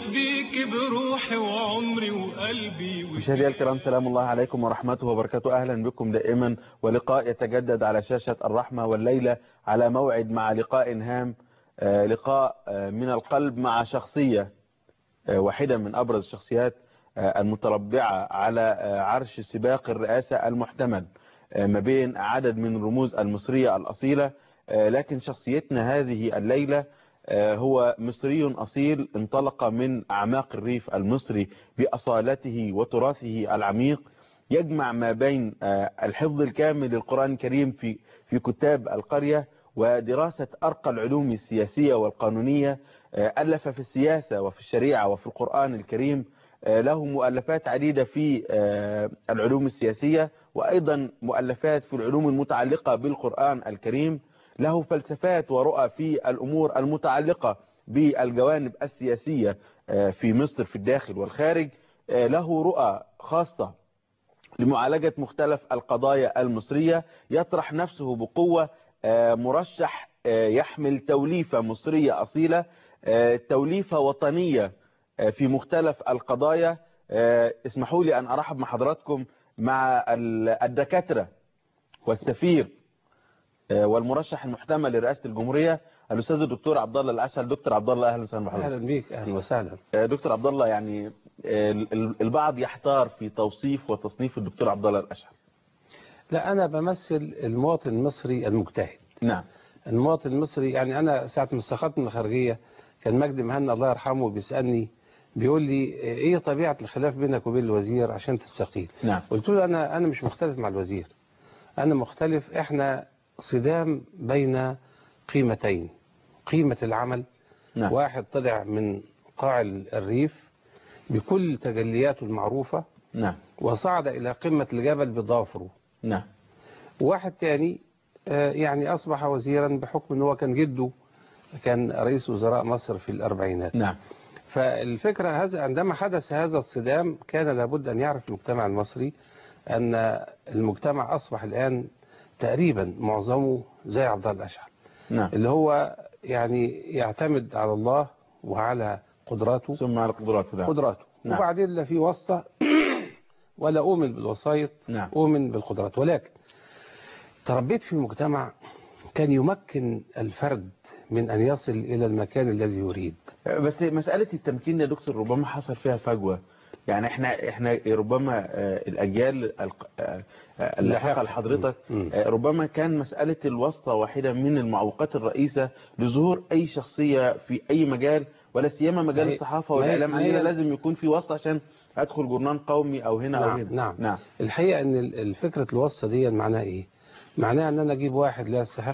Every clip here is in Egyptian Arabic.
وافديك بروحي وعمري وقلبي مشاهدي الكرام سلام الله عليكم ورحمته وبركاته أهلا بكم دائما ولقاء يتجدد على شاشة الرحمة والليلة على موعد مع لقاء هام آه، لقاء آه، من القلب مع شخصية آه، واحدة من أبرز الشخصيات آه، المتربعة على آه، عرش سباق الرئاسة المحتمل آه، ما بين عدد من الرموز المصرية الأصيلة آه، لكن شخصيتنا هذه الليلة آه، هو مصري أصيل انطلق من أعماق الريف المصري بأصالته وتراثه العميق يجمع ما بين آه، الحفظ الكامل للقرآن الكريم في في كتاب القرية ودراسة أرقى العلوم السياسية والقانونية آه، ألف في السياسة وفي الشريعة وفي القرآن الكريم آه، له مؤلفات عديدة في آه، العلوم السياسية وأيضا مؤلفات في العلوم المتعلقة بالقرآن الكريم له فلسفات ورؤى في الأمور المتعلقة بالجوانب السياسية آه، في مصر في الداخل والخارج آه، له رؤى خاصة لمعالجة مختلف القضايا المصرية يطرح نفسه بقوة آه، مرشح آه، يحمل توليفة مصرية أصيلة آه، توليفة وطنية آه، في مختلف القضايا آه، اسمحوا لي أن أرحب مع حضراتكم مع ال- الدكاترة والسفير آه، والمرشح المحتمل لرئاسة الجمهورية الأستاذ الدكتور عبد الله الأسهل دكتور عبد الله أهلا وسهلا بحضرتك اهلا بيك اهلا وسهلا آه، دكتور عبد الله يعني آه، ال- ال- البعض يحتار في توصيف وتصنيف الدكتور عبد الله الأشهر لا انا بمثل المواطن المصري المجتهد نعم المواطن المصري يعني انا ساعه ما استخدت من الخارجيه كان مجدي مهنا الله يرحمه بيسالني بيقول لي ايه طبيعه الخلاف بينك وبين الوزير عشان تستقيل نعم قلت له انا انا مش مختلف مع الوزير انا مختلف احنا صدام بين قيمتين قيمه العمل نعم واحد طلع من قاع الريف بكل تجلياته المعروفه نعم وصعد الى قمه الجبل بضافره نعم واحد تاني آه، يعني أصبح وزيرا بحكم أنه كان جده كان رئيس وزراء مصر في الأربعينات نعم فالفكرة هذا عندما حدث هذا الصدام كان لابد أن يعرف المجتمع المصري أن المجتمع أصبح الآن تقريبا معظمه زي عبد الله الأشعر نعم اللي هو يعني يعتمد على الله وعلى قدراته ثم على قدراته نعم قدراته نعم. وبعدين لا في واسطة ولا أؤمن بالوسائط نعم أؤمن بالقدرات ولكن تربيت في مجتمع كان يمكن الفرد من أن يصل إلى المكان الذي يريد بس مسألة التمكين يا دكتور ربما حصل فيها فجوة يعني احنا احنا ربما آه، الاجيال الق- آه، آه، اللاحقه اللاحقة. لحضرتك مم. آه، ربما كان مسألة الواسطة واحدة من المعوقات الرئيسة لظهور اي شخصية في اي مجال ولا سيما مجال ما هي- الصحافة ما هي- والاعلام ما هي- عندنا لازم يكون في واسطة عشان ادخل جورنال قومي او هنا او نعم هنا نعم نعم الحقيقة أن ال- الفكرة الوسطى دي معناها إيه معناها أن أنا أجيب واحد لا يستحق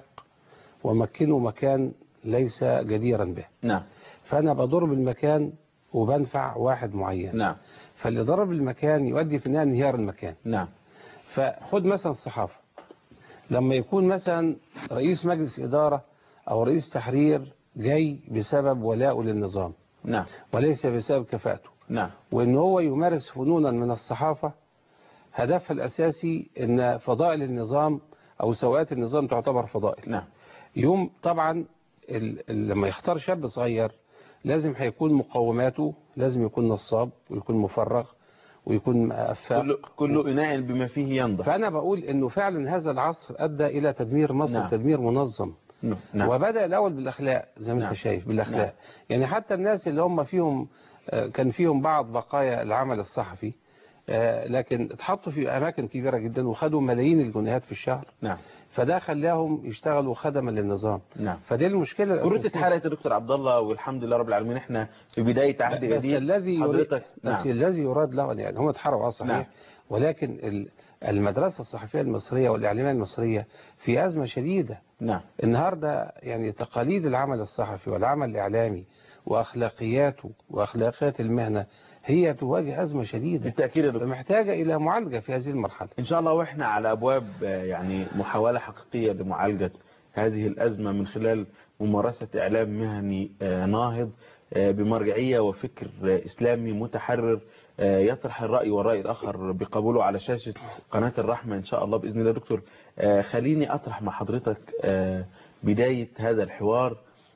ومكنه مكان ليس جديرا به نعم فأنا بضر بالمكان وبنفع واحد معين نعم فاللي ضرب المكان يؤدي في النهاية انهيار المكان نعم فخد مثلا الصحافة لما يكون مثلا رئيس مجلس إدارة أو رئيس تحرير جاي بسبب ولاءه للنظام نعم وليس بسبب كفاءته نعم وإن هو يمارس فنونا من الصحافة هدفها الأساسي إن فضائل النظام أو سوءات النظام تعتبر فضائل نعم يوم طبعا ال- ال- لما يختار شاب صغير لازم هيكون مقوماته لازم يكون نصاب ويكون مفرغ ويكون أفاق كل كل اناء بما فيه ينضح فأنا بقول إنه فعلا هذا العصر أدى إلى تدمير مصر نعم. نعم. تدمير منظم نعم نعم وبدأ الأول بالأخلاق زي ما نعم. أنت شايف بالأخلاق نعم. نعم. يعني حتى الناس اللي هم فيهم آه، كان فيهم بعض بقايا العمل الصحفي آه، لكن اتحطوا في أماكن كبيرة جدا وخدوا ملايين الجنيهات في الشهر نعم فده خلاهم يشتغلوا خدما للنظام نعم فدي المشكلة كروت الأساسية. اتحرقت يا دكتور عبد الله والحمد لله رب العالمين احنا في بدايه عهد بس جديد الذي يريد حضرتك بس نعم الذي يراد له أن يعني هم اتحرقوا اه صحيح نعم. ولكن ال- المدرسة الصحفية المصرية والإعلامية المصرية في أزمة شديدة نعم النهاردة يعني تقاليد العمل الصحفي والعمل الإعلامي وأخلاقياته وأخلاقيات المهنة هي تواجه أزمة شديدة بالتاكيد يا دكتور فمحتاجة إلى معالجة في هذه المرحلة ان شاء الله واحنا على ابواب آه، يعني محاوله حقيقيه لمعالجه هذه الازمه من خلال ممارسه اعلام مهني آه، ناهض آه، بمرجعيه وفكر آه، اسلامي متحرر آه، يطرح الراي والراي الاخر بقبوله على شاشه قناه الرحمه ان شاء الله باذن الله دكتور آه، خليني اطرح مع حضرتك آه، بدايه هذا الحوار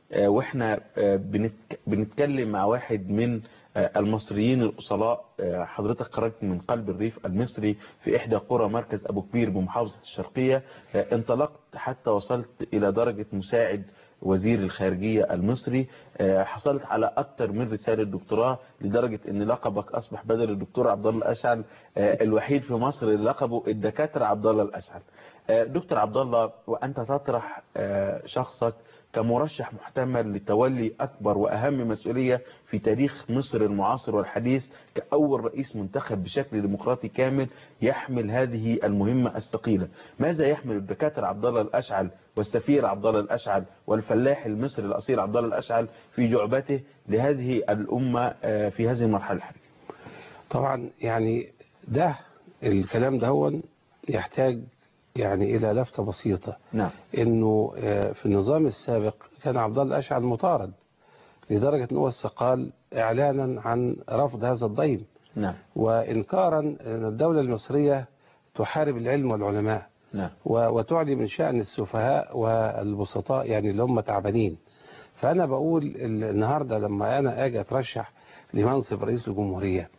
آه، واحنا آه، بنتك- بنتكلم مع واحد من آه، المصريين الأصلاء آه، حضرتك خرجت من قلب الريف المصري في إحدى قرى مركز أبو كبير بمحافظة الشرقية آه، انطلقت حتى وصلت إلى درجة مساعد وزير الخارجية المصري آه، حصلت على أكثر من رسالة دكتوراه لدرجة أن لقبك أصبح بدل الدكتور عبد الله الأشعل آه، الوحيد في مصر اللي لقبه الدكاترة عبد الله الأشعل آه، دكتور عبد الله وأنت تطرح آه، شخصك كمرشح محتمل لتولي أكبر وأهم مسؤولية في تاريخ مصر المعاصر والحديث كأول رئيس منتخب بشكل ديمقراطي كامل يحمل هذه المهمة الثقيلة ماذا يحمل الدكاترة عبد الله الأشعل والسفير عبد الله الأشعل والفلاح المصري الأصيل عبد الله الأشعل في جعبته لهذه الأمة آه، في هذه المرحلة الحالية طبعا يعني ده الكلام ده هو يحتاج يعني إلى لفتة بسيطة نعم انه آه، في النظام السابق كان عبد الله الاشعل مطارد لدرجة ان هو استقال اعلانا عن رفض هذا الضيم نعم وانكارا ان الدولة المصرية تحارب العلم والعلماء نعم و- وتعلي من شأن السفهاء والبسطاء يعني اللي هم تعبانين فأنا بقول ال- النهاردة لما أنا أجي أترشح لمنصب رئيس الجمهورية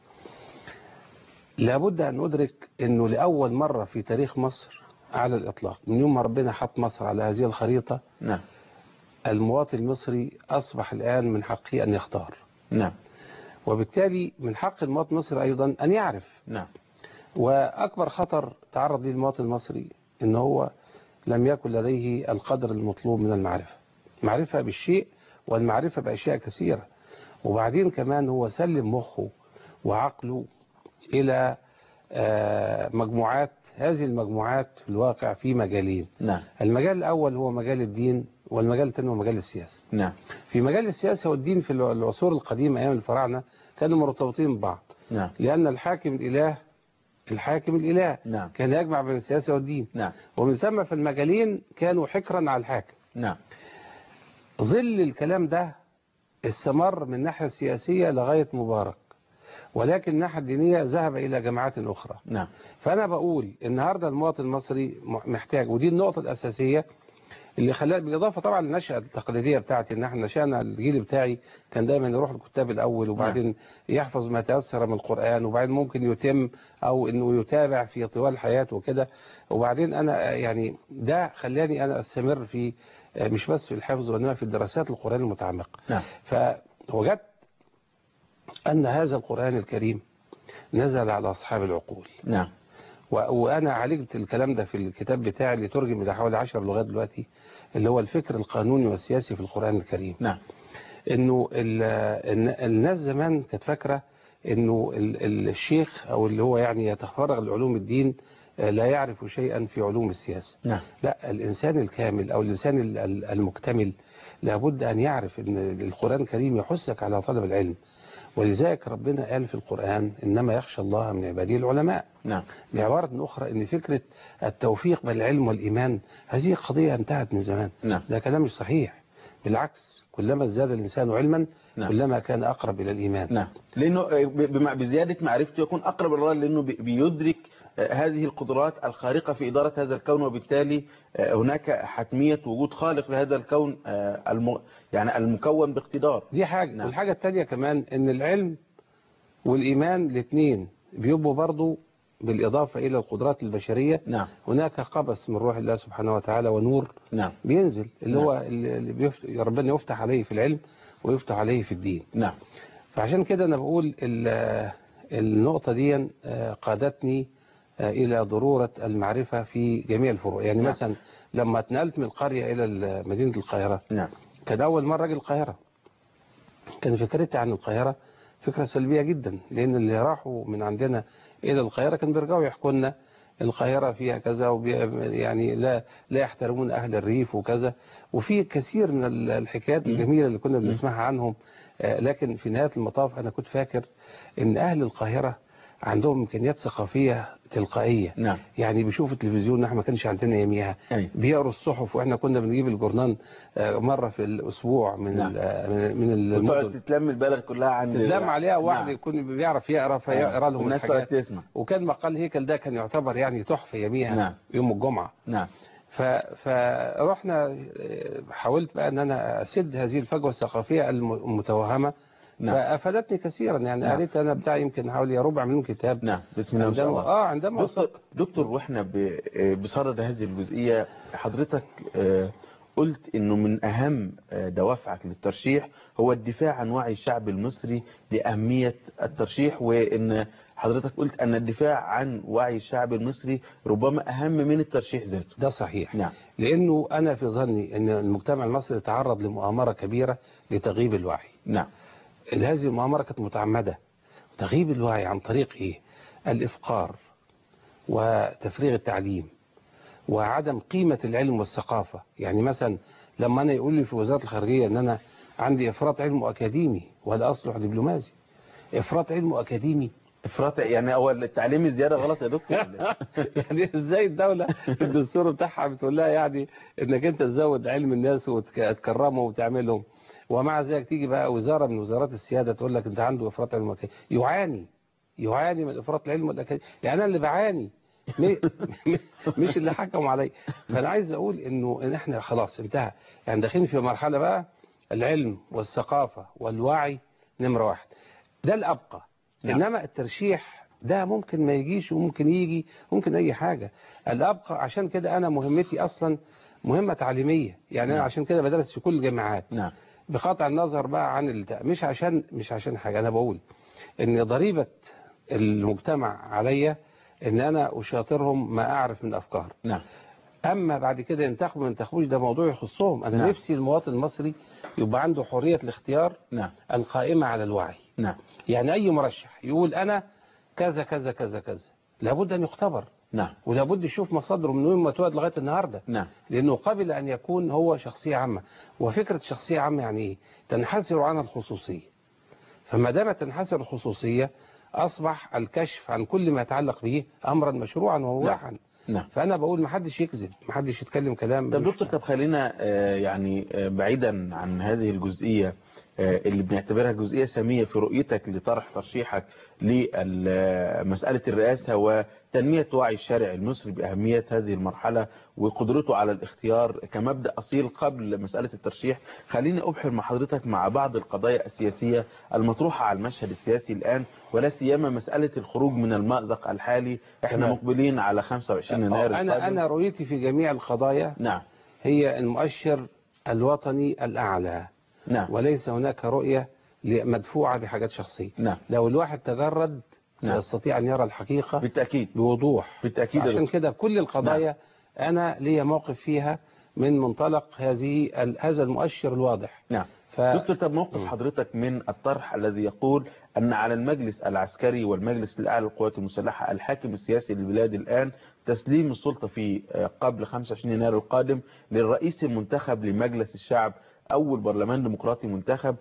لابد أن أدرك أنه لأول مرة في تاريخ مصر على الإطلاق من يوم ما ربنا حط مصر على هذه الخريطة نعم المواطن المصري أصبح الآن من حقه أن يختار نعم وبالتالي من حق المواطن المصري أيضا أن يعرف نعم وأكبر خطر تعرض ليه المواطن المصري إن هو لم يكن لديه القدر المطلوب من المعرفة معرفة بالشيء والمعرفة بأشياء كثيرة وبعدين كمان هو سلم مخه وعقله إلى آه، مجموعات هذه المجموعات في الواقع في مجالين نعم المجال الأول هو مجال الدين والمجال الثاني هو مجال السياسة نعم في مجال السياسة والدين في العصور القديمة أيام الفراعنة كانوا مرتبطين ببعض نعم لأن الحاكم الإله الحاكم الإله نعم كان يجمع بين السياسة والدين نعم ومن ثم في المجالين كانوا حكرا على الحاكم نعم ظل الكلام ده استمر من الناحية السياسية لغاية مبارك ولكن الناحية الدينية ذهب إلى جماعات أخرى نعم فأنا بقول النهاردة المواطن المصري م- محتاج ودي النقطة الأساسية اللي خلاها بالإضافة طبعا للنشأة التقليدية بتاعتي إن احنا نشأنا الجيل بتاعي كان دايما يروح الكتاب الأول وبعدين يحفظ ما تيسر من القرآن وبعدين ممكن يتم أو إنه يتابع في طوال حياته وكده وبعدين أنا يعني ده خلاني أنا أستمر في مش بس في الحفظ وإنما في الدراسات القرآن المتعمقة نعم فوجدت أن هذا القرآن الكريم نزل على أصحاب العقول نعم و- وأنا عالجت الكلام ده في الكتاب بتاعي اللي ترجم إلى حوالي 10 لغات دلوقتي اللي هو الفكر القانوني والسياسي في القرآن الكريم نعم إنه ال- الن- الناس زمان كانت فاكرة إنه ال- ال- الشيخ أو اللي هو يعني يتفرغ لعلوم الدين آه، لا يعرف شيئا في علوم السياسة نعم لا الإنسان الكامل أو الإنسان ال- ال- المكتمل لابد أن يعرف أن القرآن الكريم يحثك على طلب العلم ولذلك ربنا قال في القرآن إنما يخشى الله من عباده العلماء نعم بعبارة أخرى أن فكرة التوفيق بين العلم والإيمان هذه قضية انتهت من زمان نعم ده كلام مش صحيح بالعكس كلما زاد الإنسان علما نعم. كلما كان أقرب إلى الإيمان نعم لانه آه، ب- بم- بزياده معرفته يكون اقرب الرجل لانه بي- بيدرك آه، هذه القدرات الخارقه في اداره هذا الكون وبالتالي آه، هناك حتميه وجود خالق لهذا الكون آه، الم... يعني المكون باقتدار دي حاجة نعم. والحاجة التانية كمان ان العلم والإيمان الاثنين بيبقوا برضو بالإضافة إلى القدرات البشرية نعم هناك قبس من روح الله سبحانه وتعالى ونور نعم بينزل اللي نعم. هو اللي بيفت... ربنا يفتح عليه في العلم ويفتح عليه في الدين نعم فعشان كده أنا بقول ال- النقطة دي آه، قادتني آه، إلى ضرورة المعرفة في جميع الفروع يعني نعم. مثلا لما اتنقلت من القرية إلى مدينة القاهرة نعم كان أول مرة أجي القاهرة كان فكرتي عن القاهرة فكرة سلبية جدا لأن اللي راحوا من عندنا إلى القاهرة كانوا بيرجعوا يحكوا لنا القاهرة فيها كذا وبي يعني لا لا يحترمون أهل الريف وكذا وفي كثير من ال- الحكايات الجميلة اللي كنا بنسمعها عنهم آه، لكن في نهاية المطاف أنا كنت فاكر إن أهل القاهرة عندهم إمكانيات ثقافية تلقائية نعم يعني بيشوفوا التلفزيون احنا ما كانش عندنا يوميها أي. بيقروا الصحف واحنا كنا بنجيب الجورنان آه، مرة في الأسبوع من نعم. ال- آه، من من وتقعد المدن تتلم البلد كلها عند تتلم عليها واحد نعم. يكون بيعرف يقرا فيقرا لهم والناس الحاجات تقعد تسمع وكان مقال هيكل ده كان يعتبر يعني تحفة يوميها نعم. يوم الجمعة نعم ف... فرحنا آه، حاولت بقى ان انا اسد هذه الفجوه الثقافيه الم- المتوهمه نعم. فافادتني كثيرا يعني نعم. قريت انا بتاع يمكن حوالي ربع مليون كتاب نعم بسم الله ما شاء عندما الله اه عندما دكتور, وصلت دكتور واحنا ب- بصدد هذه الجزئية حضرتك آه، قلت انه من اهم آه، دوافعك للترشيح هو الدفاع عن وعي الشعب المصري لأهمية الترشيح وان حضرتك قلت ان الدفاع عن وعي الشعب المصري ربما اهم من الترشيح ذاته ده صحيح نعم لانه انا في ظني ان المجتمع المصري تعرض لمؤامره كبيره لتغييب الوعي نعم هذه المؤامره كانت متعمده تغييب الوعي عن طريق ايه الافقار وتفريغ التعليم وعدم قيمه العلم والثقافه يعني مثلا لما انا يقول لي في وزاره الخارجيه ان انا عندي افراط علم اكاديمي ولا اصلح دبلوماسي افراط علم اكاديمي افراط يعني اول التعليم الزيادة غلط يا دكتور يعني ازاي الدولة في الدستور بتاعها بتقول لها يعني انك انت تزود علم الناس وتكرمهم وتعملهم ومع ذلك تيجي بقى وزارة من وزارات السيادة تقول لك انت عنده افراط علم واكاديمي يعاني يعاني من افراط العلم والاكاديمي يعني انا اللي بعاني م- مش اللي حكموا علي فانا عايز اقول انه ان احنا خلاص انتهى يعني داخلين في مرحلة بقى العلم والثقافة والوعي نمرة واحد ده الابقى نعم. انما الترشيح ده ممكن ما يجيش وممكن يجي ممكن اي حاجة الابقى عشان كده انا مهمتي اصلا مهمة تعليمية يعني انا نعم. عشان كده بدرس في كل الجامعات نعم بقطع النظر بقى عن الت... مش عشان مش عشان حاجة انا بقول ان ضريبة المجتمع عليا ان انا اشاطرهم ما اعرف من افكار نعم اما بعد كده ينتخبوا ما ينتخبوش ده موضوع يخصهم انا نعم. نفسي المواطن المصري يبقى عنده حرية الاختيار نعم القائمة على الوعي نعم يعني أي مرشح يقول أنا كذا كذا كذا كذا لابد أن يختبر نعم ولابد يشوف مصادره من يوم ما اتولد لغاية النهاردة نعم لأنه قبل أن يكون هو شخصية عامة وفكرة شخصية عامة يعني إيه تنحسر عن الخصوصية فما دامت تنحسر الخصوصية أصبح الكشف عن كل ما يتعلق به أمرا مشروعا ومباحا نعم فأنا بقول ما حدش يكذب ما حدش يتكلم كلام طب مش- دكتور طب خلينا آه، يعني آه، بعيدا عن هذه الجزئية آه، اللي بنعتبرها جزئية سامية في رؤيتك لطرح ترشيحك لمسألة الرئاسة وتنمية وعي الشارع المصري بأهمية هذه المرحلة وقدرته على الاختيار كمبدأ أصيل قبل مسألة الترشيح خليني أبحر مع حضرتك مع بعض القضايا السياسية المطروحة على المشهد السياسي الآن ولا سيما مسألة الخروج من المأزق الحالي احنا تمام. مقبلين على 25 يناير أنا القادم. أنا رؤيتي في جميع القضايا نعم هي المؤشر الوطني الأعلى نعم وليس هناك رؤية مدفوعة بحاجات شخصية نعم لو الواحد تجرد نعم. يستطيع أن يرى الحقيقة بالتأكيد بوضوح بالتأكيد يا عشان دكتور. كده كل القضايا أنا لي موقف فيها من منطلق هذه ال- هذا المؤشر الواضح نعم ف... دكتور طب موقف مم. حضرتك من الطرح الذي يقول أن على المجلس العسكري والمجلس الأعلى للقوات المسلحة الحاكم السياسي للبلاد الآن تسليم السلطة في آه، قبل 25 يناير القادم للرئيس المنتخب لمجلس الشعب أول برلمان ديمقراطي منتخب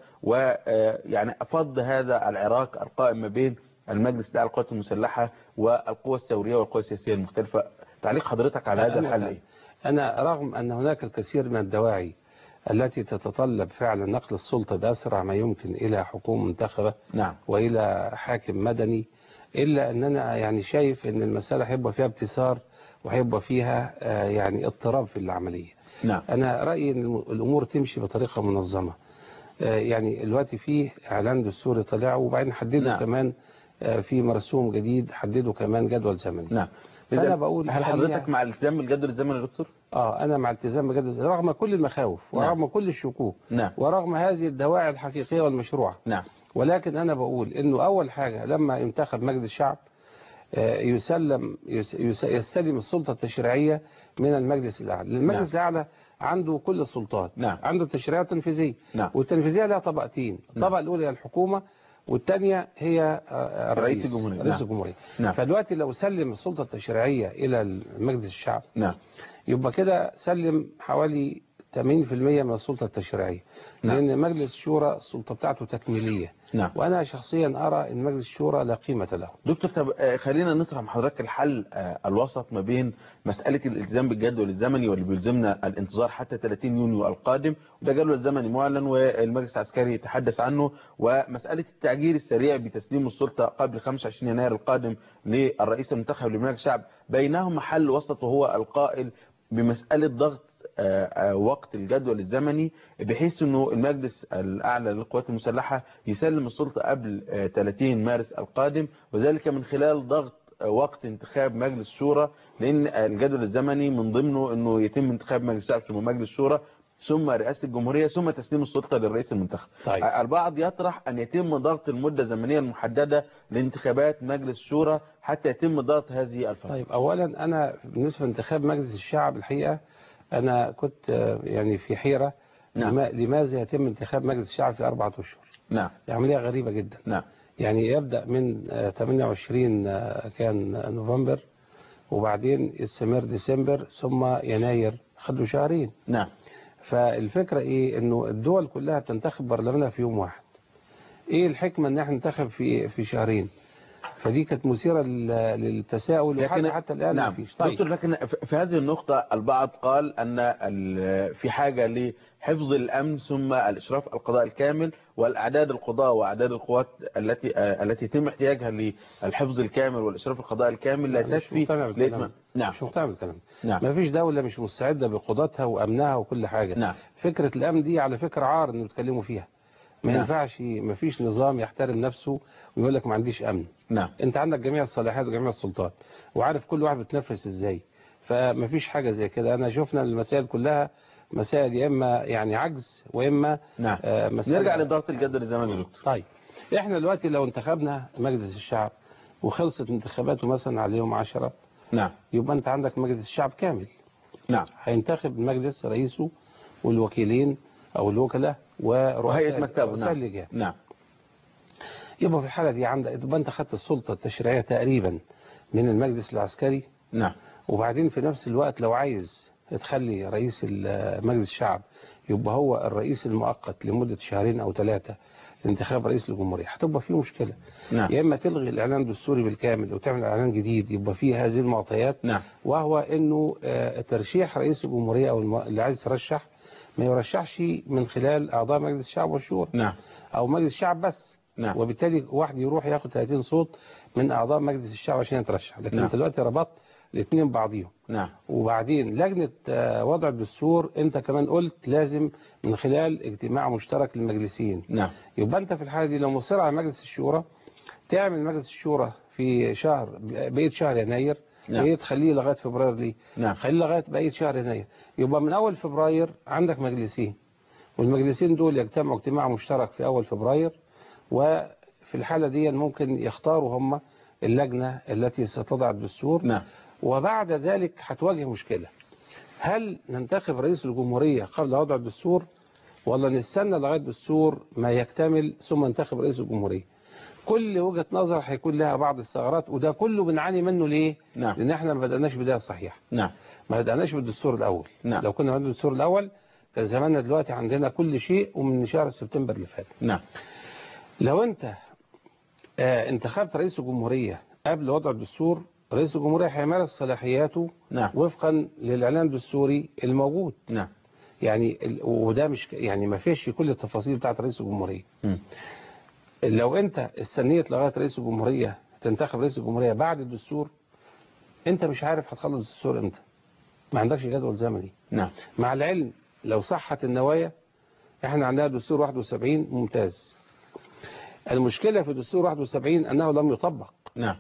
ويعني أفض هذا العراق القائم ما بين المجلس الأعلى للقوات المسلحة والقوى الثورية والقوى السياسية المختلفة تعليق حضرتك على هذا أنا- الحل إيه؟ أنا رغم أن هناك الكثير من الدواعي التي تتطلب فعلا نقل السلطة بأسرع ما يمكن إلى حكومة منتخبة نعم وإلى حاكم مدني إلا أن أنا يعني شايف أن المسألة هيبقى فيها ابتسار وهيبقى فيها آه، يعني اضطراب في العملية نعم أنا رأيي أن الم- الأمور تمشي بطريقة منظمة آه، يعني دلوقتي فيه إعلان دستوري طلع وبعدين حددوا نعم. كمان آه، في مرسوم جديد حددوا كمان جدول زمني نعم فأنا إذا بقول هل خليها- حضرتك مع الالتزام بالجدول الزمني يا دكتور؟ اه انا مع التزام بجد رغم كل المخاوف نعم. ورغم كل الشكوك نعم ورغم هذه الدواعي الحقيقيه والمشروعه نعم ولكن انا بقول انه اول حاجه لما ينتخب مجلس الشعب آه، يسلم يس- يس- يستلم السلطه التشريعيه من المجلس الاعلى المجلس نعم. الاعلى عنده كل السلطات نعم. عنده التشريعيه والتنفيذيه نعم. والتنفيذيه لها طبقتين الطبقه الاولى هي الحكومه والثانيه هي آه، الرئيس رئيس الجمهورية. رئيس نعم. الجمهوريه نعم. فدلوقتي لو سلم السلطه التشريعيه الى مجلس الشعب نعم يبقى كده سلم حوالي 80% من السلطة التشريعية نعم. لأن مجلس الشورى السلطة بتاعته تكميلية نعم وأنا شخصيا أرى أن مجلس الشورى لا قيمة له دكتور طب آه، خلينا نطرح مع حضرتك الحل آه، الوسط ما بين مسألة الالتزام بالجدول الزمني واللي بيلزمنا الانتظار حتى 30 يونيو القادم وده جدول زمني معلن والمجلس العسكري يتحدث عنه ومسألة التعجيل السريع بتسليم السلطة قبل 25 يناير القادم للرئيس المنتخب لمجلس الشعب بينهما حل وسط وهو القائل بمسألة ضغط آه، آه، وقت الجدول الزمني بحيث انه المجلس الاعلى للقوات المسلحة يسلم السلطة قبل آه، 30 مارس القادم وذلك من خلال ضغط آه، وقت انتخاب مجلس شورى لان الجدول الزمني من ضمنه انه يتم انتخاب مجلس شعب ثم مجلس شورى ثم رئاسة الجمهورية ثم تسليم السلطة للرئيس المنتخب طيب. البعض يطرح أن يتم ضغط المدة الزمنية المحددة لانتخابات مجلس الشورى حتى يتم ضغط هذه الفترة طيب اولا انا بالنسبه لانتخاب مجلس الشعب الحقيقه انا كنت آه، يعني في حيره نعم. لما- لماذا يتم انتخاب مجلس الشعب في اربعه اشهر نعم دي عمليه غريبه جدا نعم يعني يبدا من آه، 28 آه، كان نوفمبر وبعدين يستمر ديسمبر ثم يناير خدوا شهرين نعم فالفكره ايه انه الدول كلها بتنتخب برلمانها في يوم واحد ايه الحكمه ان احنا ننتخب في في شهرين فدي كانت مثيره لل- للتساؤل وحتى حتى الان نعم مفيش دكتور لكن في في هذه النقطة البعض قال أن ال- في حاجة لحفظ الأمن ثم الإشراف القضاء الكامل والأعداد القضاء وأعداد القوات التي آه، التي يتم احتياجها للحفظ الكامل والإشراف القضاء الكامل لا مش تكفي مقتنع بالكلام لإتمام ده. نعم مش مقتنع بالكلام ده. نعم ما فيش دولة مش مستعدة بقضاتها وأمنها وكل حاجة نعم فكرة الأمن دي على فكرة عار إنه يتكلموا فيها ما نعم. ينفعش ما فيش نظام يحترم نفسه ويقول لك ما عنديش أمن نعم أنت عندك جميع الصلاحيات وجميع السلطات وعارف كل واحد بتنفس إزاي فما فيش حاجة زي كده أنا شفنا المسائل كلها مسائل يا إما يعني عجز وإما نعم آه، مسألة نرجع لضغط الجدول الزمني يا دكتور طيب احنا دلوقتي لو انتخبنا مجلس الشعب وخلصت انتخاباته مثلا على يوم 10 نعم يبقى انت عندك مجلس الشعب كامل نعم هينتخب المجلس رئيسه والوكيلين او الوكلاء ورؤساء وهيئة مكتبه رؤساء نعم اللجان نعم يبقى في الحاله دي عندك يبقى انت خدت السلطه التشريعيه تقريبا من المجلس العسكري نعم وبعدين في نفس الوقت لو عايز تخلي رئيس ال- مجلس الشعب يبقى هو الرئيس المؤقت لمده شهرين او ثلاثه لانتخاب رئيس الجمهوريه هتبقى في مشكله نعم يا اما تلغي الاعلان الدستوري بالكامل وتعمل اعلان جديد يبقى فيه هذه المعطيات نعم وهو انه آه، ترشيح رئيس الجمهوريه او الم- اللي عايز يترشح ما يرشحش من خلال اعضاء مجلس الشعب والشورى نعم او مجلس الشعب بس نعم وبالتالي واحد يروح ياخد 30 صوت من اعضاء مجلس الشعب عشان يترشح لكن نعم. انت دلوقتي ربطت الاثنين ببعضيهم نعم وبعدين لجنه آه، وضع الدستور انت كمان قلت لازم من خلال اجتماع مشترك للمجلسين نعم يبقى انت في الحاله دي لو مصر على مجلس الشورى تعمل مجلس الشورى في شهر بقيه شهر يناير نعم. بقيه تخليه لغايه فبراير ليه نعم خليه لغايه بقيه شهر يناير يبقى من اول فبراير عندك مجلسين والمجلسين دول يجتمعوا اجتماع مشترك في اول فبراير وفي الحاله دي ممكن يختاروا هم اللجنه التي ستضع الدستور نعم وبعد ذلك هتواجه مشكلة هل ننتخب رئيس الجمهورية قبل وضع الدستور ولا نستنى لغاية الدستور ما يكتمل ثم ننتخب رئيس الجمهورية كل وجهة نظر هيكون لها بعض الثغرات وده كله بنعاني منه ليه نعم لان احنا ما بدأناش بداية صحيحة نعم ما بدأناش بالدستور الأول نعم. لو كنا بدأنا بالدستور الأول كان زماننا دلوقتي عندنا كل شيء ومن شهر سبتمبر اللي فات نعم لو انت آه انتخبت رئيس الجمهورية قبل وضع الدستور رئيس الجمهورية هيمارس صلاحياته نعم وفقا للإعلان الدستوري الموجود نعم يعني ال- وده مش ك- يعني ما فيش كل التفاصيل بتاعت رئيس الجمهورية مم. لو انت استنيت لغاية رئيس الجمهورية تنتخب رئيس الجمهورية بعد الدستور انت مش عارف هتخلص الدستور امتى ما عندكش جدول زمني نعم مع العلم لو صحت النوايا احنا عندنا دستور 71 ممتاز المشكلة في دستور 71 انه لم يطبق نعم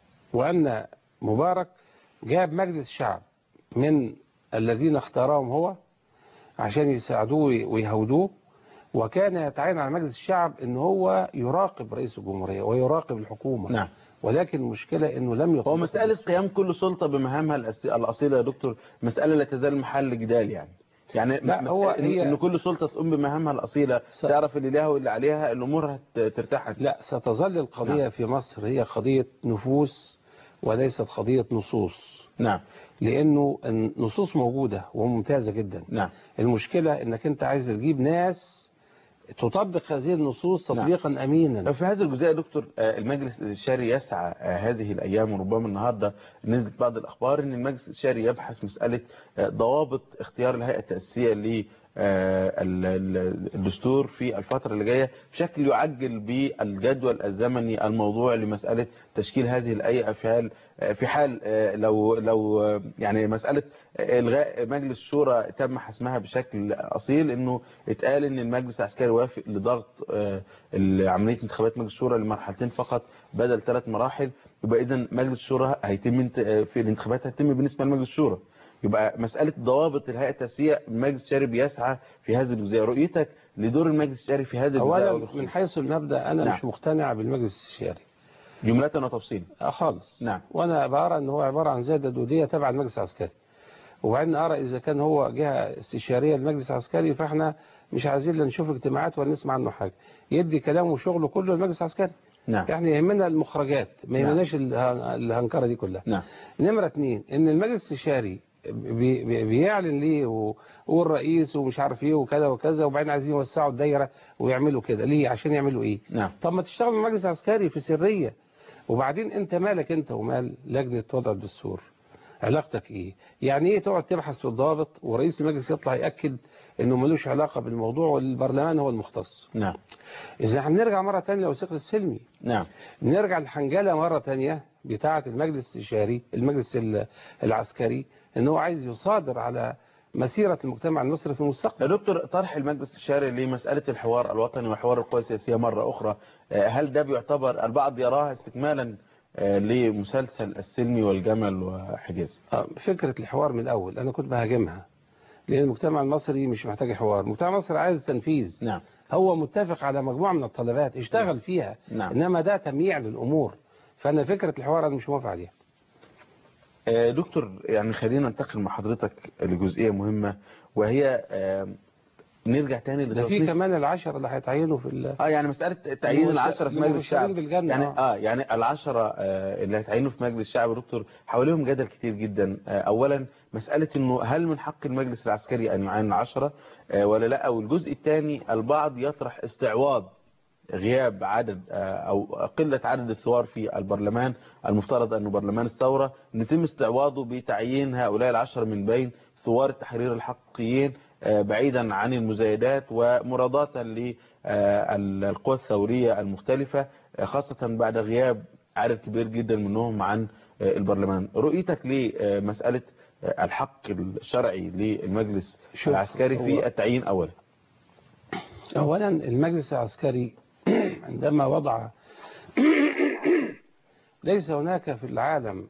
وأن مبارك جاب مجلس الشعب من الذين اختارهم هو عشان يساعدوه ويهودوه وكان يتعين على مجلس الشعب ان هو يراقب رئيس الجمهورية ويراقب الحكومة نعم ولكن المشكلة انه لم يطبق هو مسألة قيام كل سلطة بمهامها الأس- الأصيلة يا دكتور مسألة لا تزال محل جدال يعني يعني لا، مسألة هو إن, هي- إن كل سلطة تقوم بمهامها الأصيلة س- تعرف اللي لها واللي عليها الأمور هترتاح لا ستظل القضية نعم. في مصر هي قضية نفوس وليست قضية نصوص نعم لانه النصوص موجودة وممتازة جدا نعم المشكلة انك انت عايز تجيب ناس تطبق هذه النصوص نعم. تطبيقا امينا في هذا الجزء يا دكتور آه، المجلس الإشاري يسعى آه، هذه الأيام وربما النهاردة نزلت بعض الأخبار أن المجلس الإشاري يبحث مسألة آه، ضوابط اختيار الهيئة التأسيسية آه، ال- ال- الدستور في الفترة اللي جاية بشكل يعجل بالجدول الزمني الموضوع لمسألة تشكيل هذه الهيئة في حال في حال آه، لو لو آه، يعني مسألة إلغاء مجلس الشورى تم حسمها بشكل أصيل إنه اتقال إن المجلس العسكري وافق لضغط آه، عملية انتخابات مجلس الشورى لمرحلتين فقط بدل ثلاث مراحل يبقى إذا مجلس الشورى هيتم انت- آه، في الانتخابات هتتم بالنسبة لمجلس الشورى يبقى مسألة ضوابط الهيئة التأسيسية المجلس الشاري بيسعى في هذه الجزئية رؤيتك لدور المجلس الشاري في هذه اولا الجزئية من حيث المبدا انا نعم. مش مقتنع بالمجلس الاستشاري جملة وتفصيل آه خالص نعم. وانا بارى ان هو عباره عن زياده دوديه تبع المجلس العسكري وبعدين ارى اذا كان هو جهه استشاريه للمجلس العسكري فاحنا مش عايزين لا نشوف اجتماعات ولا نسمع عنه حاجه يدي كلامه وشغله كله للمجلس العسكري نعم يعني يهمنا المخرجات ما نعم. يهمناش اله- الهنكره دي كلها نعم نمرة اتنين ان المجلس الاستشاري بي بي بيعلن ليه و- والرئيس ومش عارف ايه وكذا وكذا وبعدين عايزين يوسعوا الدايره ويعملوا كده ليه عشان يعملوا ايه نعم طب ما تشتغل مع المجلس العسكري في سريه وبعدين انت مالك انت ومال لجنه وضع الدستور علاقتك ايه يعني ايه تقعد تبحث في الضابط ورئيس المجلس يطلع ياكد انه ملوش علاقه بالموضوع والبرلمان هو المختص نعم اذا هنرجع مره ثانيه لوثيقه السلمي نعم نرجع للحنجله مرة تانية بتاعة المجلس الاستشاري المجلس ال- العسكري ان هو عايز يصادر على مسيرة المجتمع المصري في المستقبل يا دكتور طرح المجلس الشاري لمسألة الحوار الوطني وحوار القوى السياسية مرة أخرى آه، هل ده بيعتبر البعض يراها استكمالا آه، لمسلسل السلمي والجمل وحجاز آه، فكرة الحوار من الأول أنا كنت بهاجمها لأن المجتمع المصري مش محتاج حوار المجتمع المصري عايز تنفيذ نعم هو متفق على مجموعة من الطلبات اشتغل فيها نعم. إنما ده تمييع للأمور فأنا فكرة الحوار أنا مش موافق عليها آه، دكتور يعني خلينا ننتقل مع حضرتك لجزئية مهمة وهي آه، نرجع تاني ده في لتصنيف كمان العشرة اللي هيتعينوا في ال- اه يعني مسألة تعيين المبشر- العشرة في مجلس المبشرين الشعب بالجنة، يعني آه. اه يعني العشرة آه اللي هيتعينوا في مجلس الشعب يا دكتور حواليهم جدل كتير جدا آه اولا مسألة انه هل من حق المجلس العسكري ان يعين العشرة آه ولا لا والجزء الثاني البعض يطرح استعواض غياب عدد آه، او قلة عدد الثوار في البرلمان المفترض انه برلمان الثورة ان يتم استعواضه بتعيين هؤلاء العشرة من بين ثوار التحرير الحقيقيين آه، بعيدا عن المزايدات ومراضاة للقوى الثورية المختلفة آه، خاصة بعد غياب عدد كبير جدا منهم عن آه، البرلمان رؤيتك لمسألة آه، الحق الشرعي للمجلس شوف، العسكري هو- في التعيين أولا أولا المجلس العسكري عندما وضع ليس هناك في العالم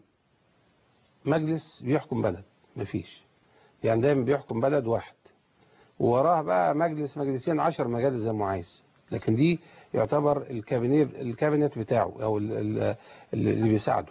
مجلس بيحكم بلد مفيش يعني دايما بيحكم بلد واحد ووراه بقى مجلس مجلسين عشر مجالس زي ما هو عايز لكن دي يعتبر الكابينيت الكابينت بتاعه او ال- ال- اللي بيساعده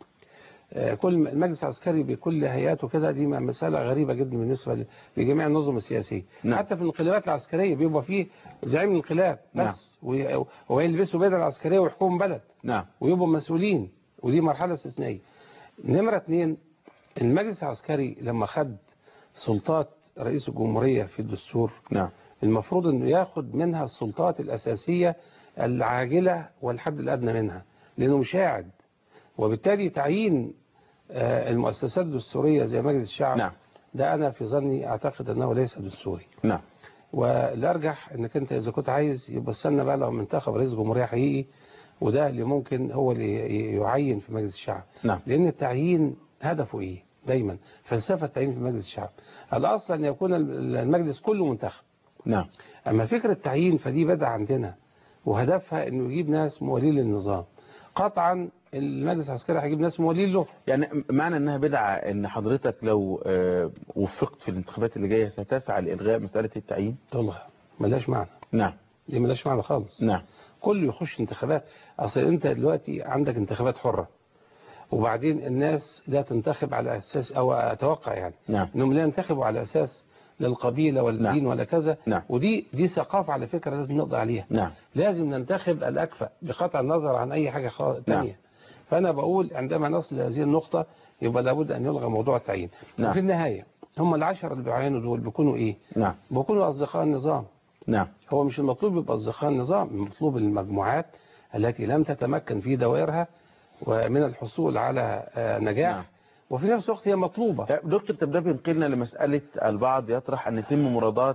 آه، كل المجلس العسكري بكل هيئاته كده دي مسألة غريبة جدا بالنسبة ل- لجميع النظم السياسية نعم. حتى في الانقلابات العسكرية بيبقى فيه زعيم الانقلاب نعم. بس وي- ويلبسوا بدل العسكرية ويحكموا بلد نعم ويبقوا مسؤولين ودي مرحلة استثنائية نمرة اتنين المجلس العسكري لما خد سلطات رئيس الجمهورية في الدستور نعم المفروض انه ياخد منها السلطات الأساسية العاجلة والحد الأدنى منها لأنه مساعد وبالتالي تعيين آه، المؤسسات الدستورية زي مجلس الشعب نعم ده أنا في ظني أعتقد أنه ليس دستوري نعم والأرجح أنك أنت إذا كنت عايز يبقى استنى بقى لو منتخب رئيس جمهورية حقيقي وده اللي ممكن هو اللي ي- يعين في مجلس الشعب نعم لأن التعيين هدفه إيه دايما فلسفة التعيين في مجلس الشعب الأصل أن يكون المجلس كله منتخب نعم أما فكرة التعيين فدي بدأ عندنا وهدفها أنه يجيب ناس موالين للنظام قطعا المجلس العسكري هيجيب ناس موالين له يعني معنى انها بدعة ان حضرتك لو آه، وفقت في الانتخابات اللي جاية ستسعى لإلغاء مسألة التعيين والله ملاش معنى نعم دي ملاش معنى خالص نعم كله يخش انتخابات اصل انت دلوقتي عندك انتخابات حرة وبعدين الناس لا تنتخب على اساس او اتوقع يعني نعم انهم لا ينتخبوا على اساس للقبيلة والدين نعم. ولا كذا نعم. ودي دي ثقافة على فكرة لازم نقضي عليها نعم لازم ننتخب الأكفأ بقطع النظر عن أي حاجة خا- تانية فأنا بقول عندما نصل لهذه النقطة يبقى لابد أن يلغى موضوع التعيين نعم. وفي النهاية هم العشرة اللي بيعينوا دول بيكونوا إيه؟ نعم بيكونوا أصدقاء النظام نعم هو مش المطلوب يبقى أصدقاء النظام المطلوب المجموعات التي لم تتمكن في دوائرها ومن الحصول على آه، نجاح نعم. وفي نفس الوقت هي مطلوبة دكتور طب ده بينقلنا لمسألة البعض يطرح أن يتم مراضاة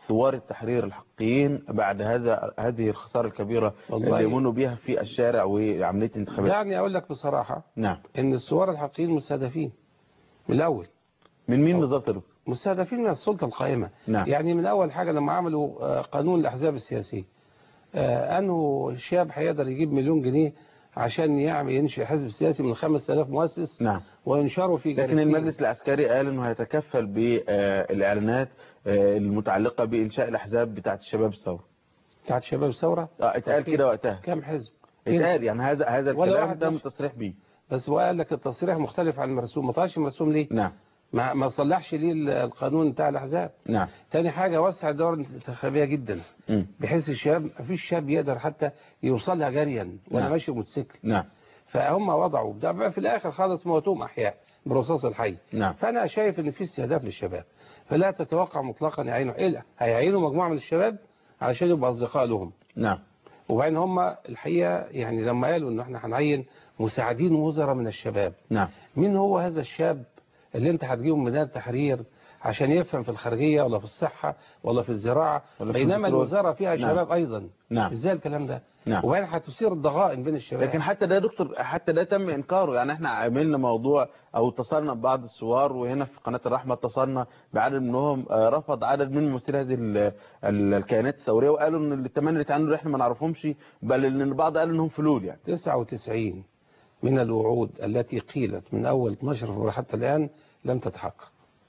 ثوار التحرير الحقيقيين بعد هذا هذه الخسارة الكبيرة والله- اللي يمنوا بها في الشارع وعملية الانتخابات دعني أقول لك بصراحة نعم إن الثوار الحقيقيين مستهدفين من الأول من مين بالظبط يا دكتور؟ مستهدفين من السلطة القائمة نعم. يعني من أول حاجة لما عملوا آه، قانون الأحزاب السياسية آه، أنه شاب هيقدر يجيب مليون جنيه عشان يعمل ينشئ حزب سياسي من 5000 مؤسس نعم وينشره في لكن جريدتين. المجلس العسكري قال انه هيتكفل بالاعلانات المتعلقة بانشاء الاحزاب بتاعت الشباب الثورة بتاعت شباب الثورة اه اتقال كده وقتها كام حزب اتقال يعني هذا هذا ولا الكلام واحد تم نشر. التصريح بيه بس هو قال لك التصريح مختلف عن المرسوم ما طلعش مرسوم ليه نعم ما ما صلحش ليه ال- القانون بتاع الأحزاب نعم تاني حاجة وسع الدورة الانتخابية جدا مم. بحيث الشاب مفيش شاب يقدر حتى يوصلها جريا ولا نعم. ماشي موتوسيكل نعم فهم وضعوا ده بقى في الاخر خالص موتوهم احياء برصاص الحي نعم. فانا شايف ان في استهداف للشباب فلا تتوقع مطلقا يعينوا الا هيعينوا مجموعه من الشباب علشان يبقى اصدقاء لهم نعم وبعدين هم الحقيقه يعني لما قالوا ان احنا هنعين مساعدين وزراء من الشباب نعم مين هو هذا الشاب اللي انت هتجيبه من ميدان التحرير عشان يفهم في الخارجيه ولا في الصحه ولا في الزراعه ولا في بينما البترول. الوزاره فيها نعم. شباب ايضا نعم. ازاي الكلام ده نعم. وبعدين هتثير الضغائن بين الشباب لكن حتى ده يا دكتور حتى ده تم انكاره يعني احنا عملنا موضوع او اتصلنا ببعض الثوار وهنا في قناه الرحمه اتصلنا بعدد منهم آه، رفض عدد من ممثلي هذه ال- ال- الكيانات الثوريه وقالوا ان الثمانيه اللي اتعملوا احنا ما نعرفهمش بل ان البعض قال انهم فلول يعني 99 من الوعود التي قيلت من أول 12 فبراير حتى الآن لم تتحقق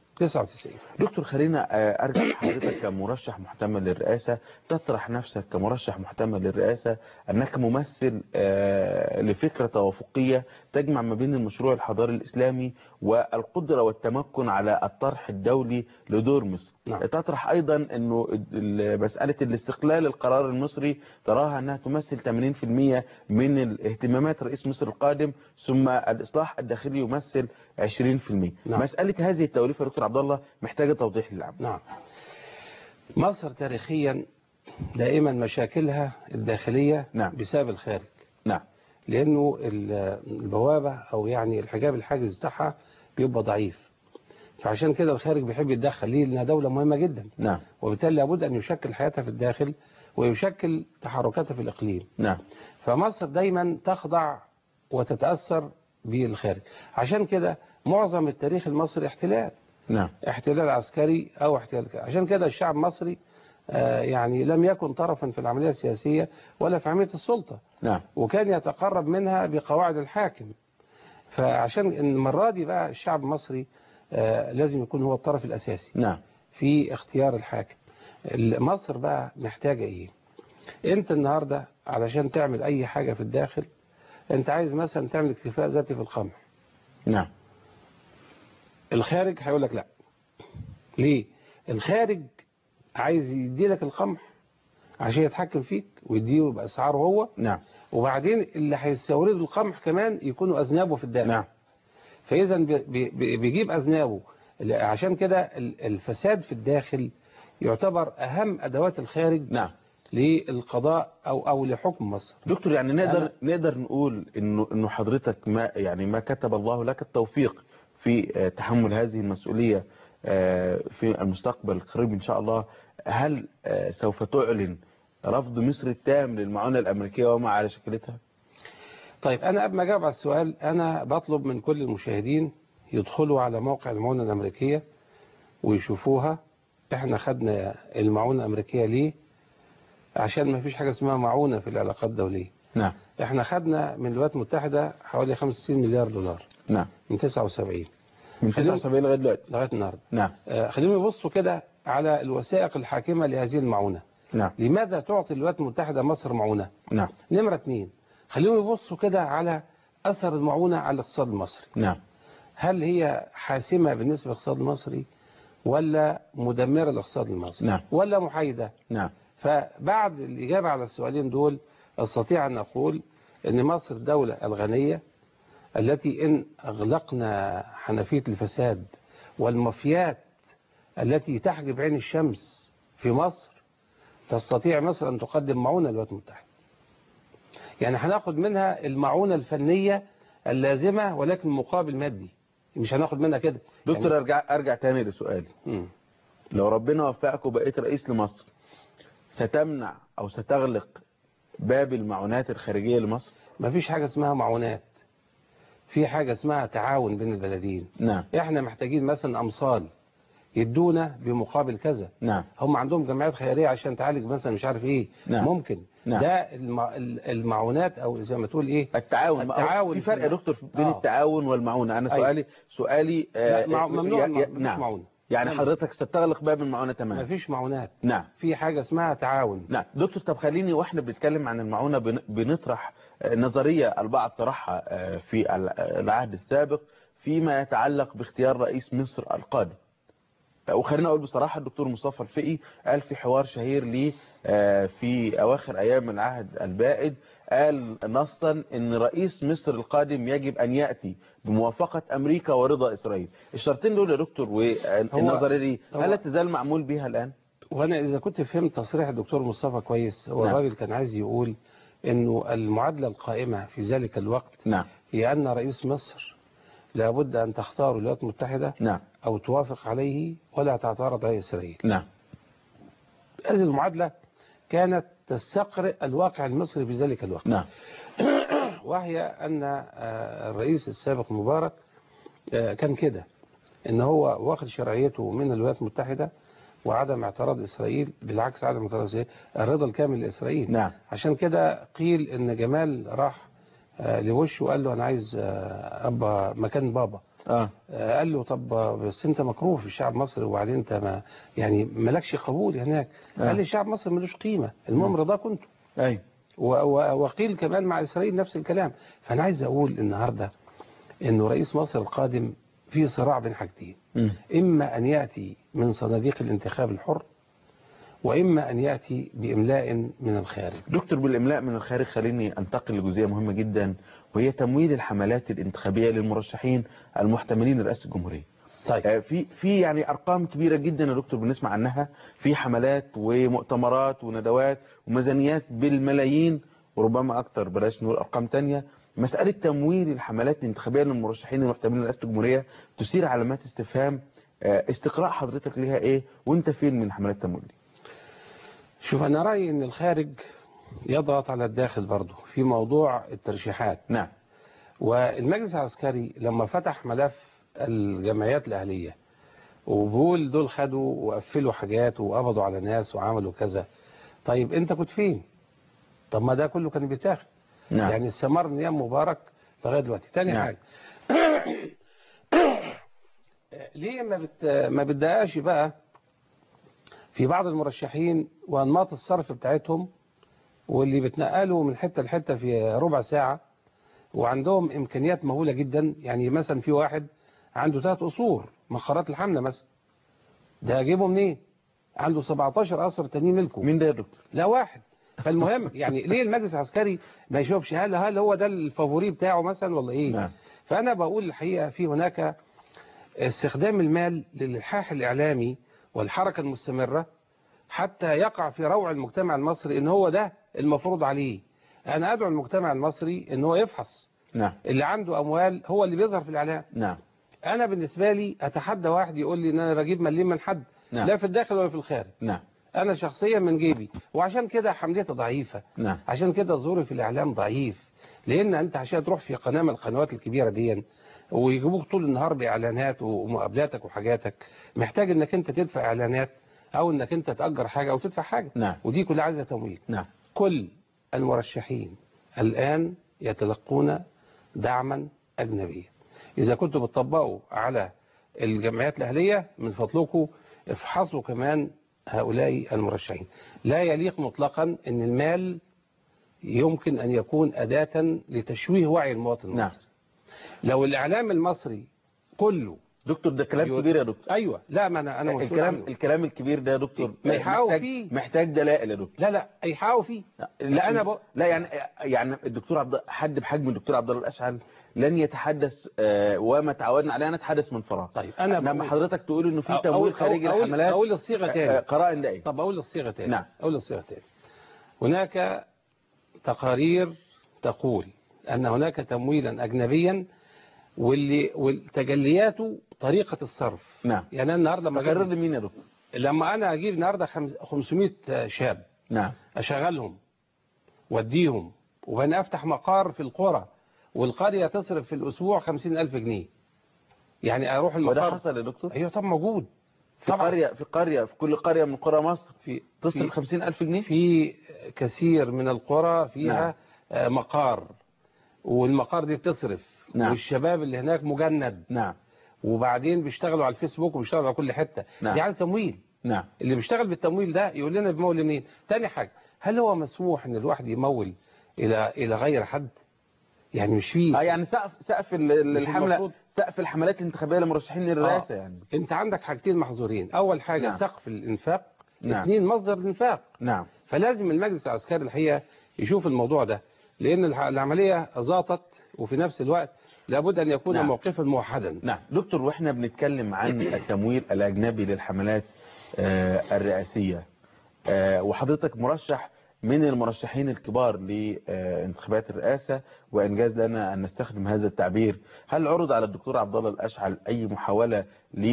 99 دكتور خلينا آه، ارجع لحضرتك كمرشح محتمل للرئاسه تطرح نفسك كمرشح محتمل للرئاسه انك ممثل آه، لفكره توافقيه تجمع ما بين المشروع الحضاري الاسلامي والقدره والتمكن على الطرح الدولي لدور مصر نعم. تطرح ايضا انه ال- مساله الاستقلال القرار المصري تراها انها تمثل 80% من الاهتمامات رئيس مصر القادم ثم الاصلاح الداخلي يمثل 20% نعم. مساله هذه التوليفه يا دكتور عبد الله محتاجه توضيح للعام نعم مصر تاريخيا دائما مشاكلها الداخلية نعم. بسبب الخارج نعم لأنه ال- البوابة أو يعني الحجاب الحاجز بتاعها بيبقى ضعيف فعشان كده الخارج بيحب يتدخل ليه لأنها دولة مهمة جدا نعم وبالتالي لابد أن يشكل حياتها في الداخل ويشكل تحركاتها في الإقليم نعم فمصر دايما تخضع وتتأثر بالخارج عشان كده معظم التاريخ المصري احتلال نعم احتلال عسكري او احتلال ك- عشان كده الشعب المصري آه، يعني لم يكن طرفا في العملية السياسية ولا في عملية السلطة نعم وكان يتقرب منها بقواعد الحاكم فعشان المرة دي بقى الشعب المصري آه، لازم يكون هو الطرف الأساسي نعم في اختيار الحاكم ال- مصر بقى محتاجة ايه انت النهاردة علشان تعمل اي حاجة في الداخل انت عايز مثلا تعمل اكتفاء ذاتي في القمح نعم الخارج هيقول لك لا ليه الخارج عايز يدي لك القمح عشان يتحكم فيك ويديه باسعاره هو نعم وبعدين اللي هيستوردوا القمح كمان يكونوا اذنابه في الداخل نعم فاذا بي- بي- بيجيب اذنابه اللي- عشان كده ال- الفساد في الداخل يعتبر اهم ادوات الخارج نعم للقضاء او او لحكم مصر دكتور يعني نقدر أنا- نقدر نقول انه انه حضرتك ما يعني ما كتب الله لك التوفيق في آه، تحمل هذه المسؤولية آه، في المستقبل القريب ان شاء الله هل آه، سوف تعلن رفض مصر التام للمعونة الامريكية وما على شكلتها طيب انا قبل ما اجاوب على السؤال انا بطلب من كل المشاهدين يدخلوا على موقع المعونة الامريكية ويشوفوها احنا خدنا المعونة الامريكية ليه عشان ما فيش حاجة اسمها معونة في العلاقات الدولية نعم احنا خدنا من الولايات المتحدة حوالي 65 مليار دولار نعم من 79 من 79 لغايه دلوقتي لغاية النهاردة نعم آه، خليهم يبصوا كده على الوثائق الحاكمة لهذه المعونة نعم لماذا تعطي الولايات المتحدة مصر معونة نعم نمرة اتنين خليهم يبصوا كده على أثر المعونة على الاقتصاد المصري نعم هل هي حاسمة بالنسبة للاقتصاد المصري ولا مدمرة للاقتصاد المصري نعم. ولا محايدة نعم فبعد الإجابة على السؤالين دول أستطيع أن أقول أن مصر الدولة الغنية التي إن أغلقنا حنفية الفساد والمافيات التي تحجب عين الشمس في مصر تستطيع مصر أن تقدم معونة للولايات المتحدة يعني هناخد منها المعونة الفنية اللازمة ولكن مقابل مادي مش هناخد منها كده دكتور ارجع ارجع تاني لسؤالي مم. لو ربنا وفقك وبقيت رئيس لمصر ستمنع او ستغلق باب المعونات الخارجية لمصر ما فيش حاجة اسمها معونات في حاجة اسمها تعاون بين البلدين نعم احنا محتاجين مثلا امصال يدونا بمقابل كذا نعم هم عندهم جمعيات خيرية عشان تعالج مثلا مش عارف ايه نعم. ممكن نعم. ده المع... المعونات او زي ما تقول ايه التعاون ما هو التعاون في فرق يا في- دكتور بين آه. التعاون والمعونة انا أيوة. سؤالي سؤالي لا مع... آه، ممنوع ي- ي- مفيش نعم معونة يعني نعم. حضرتك ستغلق باب المعونة ما تماما فيش معونات نعم في حاجة اسمها تعاون نعم دكتور طب خليني واحنا بنتكلم عن المعونة بن- بنطرح آه، نظرية البعض طرحها آه، في ال- العهد السابق فيما يتعلق باختيار رئيس مصر القادم آه، وخلينا اقول بصراحة الدكتور مصطفى الفقي قال في حوار شهير ليه آه، في اواخر ايام العهد البائد قال نصا ان رئيس مصر القادم يجب ان يأتي بموافقة امريكا ورضا اسرائيل الشرطين دول يا دكتور والنظرية دي هو- هل لا تزال معمول بها الان وانا اذا كنت فهمت تصريح الدكتور مصطفى كويس هو نعم. الراجل كان عايز يقول انه المعادلة القائمة في ذلك الوقت نعم هي ان رئيس مصر لابد ان تختار الولايات المتحدة نعم او توافق عليه ولا تعترض عليه اسرائيل نعم هذه المعادلة كانت تستقرئ الواقع المصري في ذلك الوقت نعم وهي أن آه، الرئيس السابق مبارك آه، كان كده ان هو واخد شرعيته من الولايات المتحدة وعدم اعتراض إسرائيل بالعكس عدم اعتراض إسرائيل الرضا الكامل لإسرائيل نعم عشان كده قيل ان جمال راح آه، لوش وقال له انا عايز آه، ابا مكان بابا اه آه، قال له طب بس انت مكروه في الشعب المصري وبعدين انت ما يعني مالكش قبول هناك آه. قال لي الشعب المصري ملوش قيمة المهم رضاكم انتوا ايوه و- و- وقيل كمان مع إسرائيل نفس الكلام فأنا عايز أقول النهاردة أنه رئيس مصر القادم في صراع بين حاجتين مم. إما أن يأتي من صناديق الانتخاب الحر وإما أن يأتي بإملاء من الخارج دكتور بالإملاء من الخارج خليني أنتقل لجزئية مهمة جدا وهي تمويل الحملات الانتخابية للمرشحين المحتملين لرئاسة الجمهورية طيب آه، في في يعني أرقام كبيرة جدا يا دكتور بنسمع عنها في حملات ومؤتمرات وندوات وميزانيات بالملايين وربما أكتر بلاش نقول أرقام تانية مسألة تمويل الحملات الانتخابية للمرشحين المحتملين لرئاسة الجمهورية تثير علامات استفهام آه، استقراء حضرتك ليها إيه وأنت فين من حملات التمويل دي؟ شوف أنا رأيي أن الخارج يضغط على الداخل برضه في موضوع الترشيحات نعم والمجلس العسكري لما فتح ملف الجمعيات الأهلية وبقول دول خدوا وقفلوا حاجات وقبضوا على ناس وعملوا كذا طيب انت كنت فين طب ما ده كله كان بيتاخد نعم يعني استمر نيام مبارك لغايه دلوقتي تاني نعم. حاجه ليه ما بت... ما بتضايقش بقى في بعض المرشحين وانماط الصرف بتاعتهم واللي بتنقلوا من حته لحته في ربع ساعه وعندهم امكانيات مهوله جدا يعني مثلا في واحد عنده ثلاث قصور مخارات الحمله مثلا ده اجيبه منين عنده 17 قصر تانيين ملكه مين ده يا دكتور؟ لا واحد فالمهم يعني ليه المجلس العسكري ما يشوفش هل هل هو ده الفافوري بتاعه مثلا ولا ايه نعم. فانا بقول الحقيقه في هناك استخدام المال للإلحاح الإعلامي والحركة المستمرة حتى يقع في روع المجتمع المصري ان هو ده المفروض عليه انا ادعو المجتمع المصري ان هو يفحص نعم اللي عنده اموال هو اللي بيظهر في الاعلام نعم انا بالنسبة لي اتحدى واحد يقول لي ان انا بجيب مليم من حد نعم. لا في الداخل ولا في الخارج نعم انا شخصيا من جيبي وعشان كده حملتي ضعيفة نعم عشان كده ظهوري في الاعلام ضعيف لان انت عشان تروح في قناه من القنوات الكبيره دي ويجيبوك طول النهار باعلانات ومقابلاتك وحاجاتك محتاج انك انت تدفع اعلانات او انك انت تاجر حاجه او تدفع حاجه نعم. ودي كلها عايزه تمويل نعم كل المرشحين الان يتلقون دعما اجنبيا اذا كنتوا بتطبقوا على الجمعيات الاهليه من فضلكم افحصوا كمان هؤلاء المرشحين لا يليق مطلقا ان المال يمكن أن يكون أداة لتشويه وعي المواطن نعم. المصري لو الإعلام المصري كله دكتور ده كلام يقول- كبير يا دكتور أيوة لا ما أنا أنا مسؤول الكلام عنه. الكلام الكبير ده يا دكتور ما يحققوا محتاج فيه. محتاج دلائل يا دكتور لا لا يحققوا فيه لا أنا انا بق- لا يعني يعني الدكتور عبد حد بحجم الدكتور عبد الله الاشعل لن يتحدث آه، وما تعودنا عليه نتحدث من فراغ طيب أنا لما بقول- حضرتك تقول انه في أو- تمويل أقول- خارجي أقول- للحملات أقول الصيغة آه، تاني. قرائن ده ايه طب أقول الصيغة تاني نعم. أقول الصيغة تاني هناك تقارير تقول أن هناك تمويلا أجنبيا واللي والتجلياته طريقة الصرف نعم يعني أنا النهارده لما تقرر جيت- لي مين يا دكتور لما انا اجيب النهارده خمس- 500 شاب نعم اشغلهم واديهم وانا افتح مقار في القرى والقريه تصرف في الاسبوع 50000 جنيه يعني اروح وده المقر حصل يا دكتور ايوه طب موجود في طبعا. قرية في قرية في كل قرية من قرى مصر في تصرف في, خمسين ألف جنيه في كثير من القرى فيها نعم. آه، مقار والمقار دي بتصرف نعم. والشباب اللي هناك مجند نعم وبعدين بيشتغلوا على الفيسبوك وبيشتغلوا على كل حته نعم. دي عايز تمويل نعم اللي بيشتغل بالتمويل ده يقول لنا بيمول منين تاني حاجه هل هو مسموح ان الواحد يمول الى الى غير حد يعني مش فيه اه يعني سقف سقف ال- ال- مش الحملة المفروض. سقف الحملات الانتخابية للمرشحين للرئاسة يعني انت عندك حاجتين محظورين اول حاجه نعم. سقف الانفاق نعم. اثنين مصدر الانفاق نعم فلازم المجلس العسكري الحقيقه يشوف الموضوع ده لان الح- العمليه ضاطت وفي نفس الوقت لابد ان يكون نعم. موقفا موحدا نعم دكتور واحنا بنتكلم عن التمويل الأجنبي للحملات آه، الرئاسية آه، وحضرتك مرشح من المرشحين الكبار لانتخابات الرئاسة وإنجاز لنا أن نستخدم هذا التعبير هل عرض على الدكتور عبد الله الأشعل أي محاولة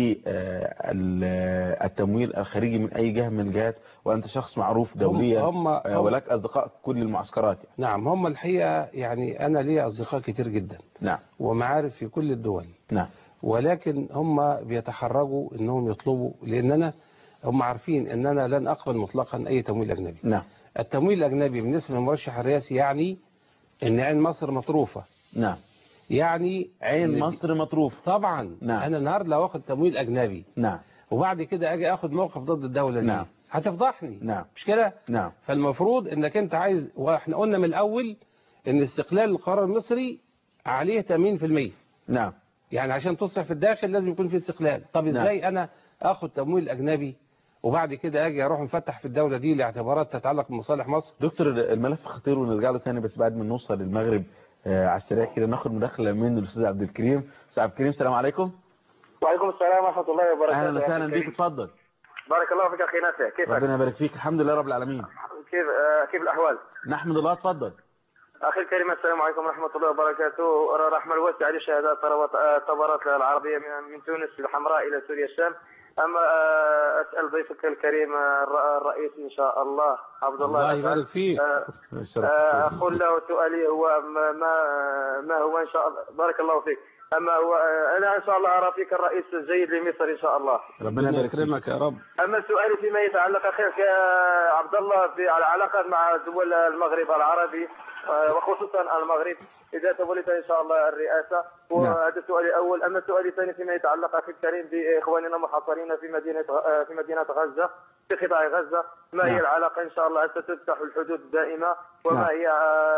للتمويل الخارجي من أي جهة من الجهات وأنت شخص معروف دوليا هم آه، هم ولك أصدقاء في كل المعسكرات يعني. نعم هم الحقيقه يعني انا لي اصدقاء كتير جدا نعم ومعارف في كل الدول نعم ولكن هم بيتحرجوا انهم يطلبوا لاننا هم عارفين ان انا لن اقبل مطلقا اي تمويل اجنبي نعم التمويل الاجنبي بالنسبه للمرشح الرئاسي يعني ان عين مصر مطروفه نعم يعني عين إن- مصر مطروف طبعا نعم. انا النهارده لو اخد تمويل اجنبي نعم وبعد كده اجي اخد موقف ضد الدوله دي نعم. هتفضحني نعم مش كده نعم فالمفروض انك انت عايز واحنا قلنا من الاول ان استقلال القرار المصري عليه تامين في المية نعم يعني عشان تصلح في الداخل لازم يكون في استقلال طب نعم. ازاي انا اخد تمويل اجنبي وبعد كده اجي اروح مفتح في الدوله دي لاعتبارات تتعلق بمصالح مصر دكتور الملف خطير ونرجع له تاني بس بعد ما نوصل للمغرب آه على السريع كده ناخد مداخله من الاستاذ عبد الكريم استاذ عبد الكريم السلام عليكم وعليكم السلام ورحمة الله وبركاته اهلا وسهلا بيك اتفضل بارك الله فيك أخي نافع كيفك؟ ربنا يبارك فيك الحمد لله رب العالمين كيف آه كيف الأحوال؟ نحمد الله اتفضل أخي الكريم السلام عليكم ورحمة الله وبركاته رحمة الواسعة لشهادات الثورات العربية من من تونس الحمراء إلى سوريا الشام أما آه أسأل ضيفك الكريم آه، الر- الرئيس إن شاء الله عبد الله الله الأسعد، يبارك فيك آه، آه، أقول له سؤالي هو ما ما, ما هو إن شاء الله بارك الله فيك أما هو آه، أنا إن شاء الله أرى فيك الرئيس الجيد لمصر إن شاء الله ربنا يبارك فيك يكرمك يا رب اما سؤالي فيما يتعلق اخي في عبد الله في العلاقات مع دول المغرب العربي آه، وخصوصا المغرب اذا توليت ان شاء الله الرئاسه وهذا سؤالي الاول اما سؤالي الثاني فيما يتعلق اخي الكريم باخواننا المحاصرين في مدينه آه، في مدينه غزه في قطاع غزه ما نعم. هي العلاقه ان شاء الله ستفتح الحدود الدائمه وما نعم. هي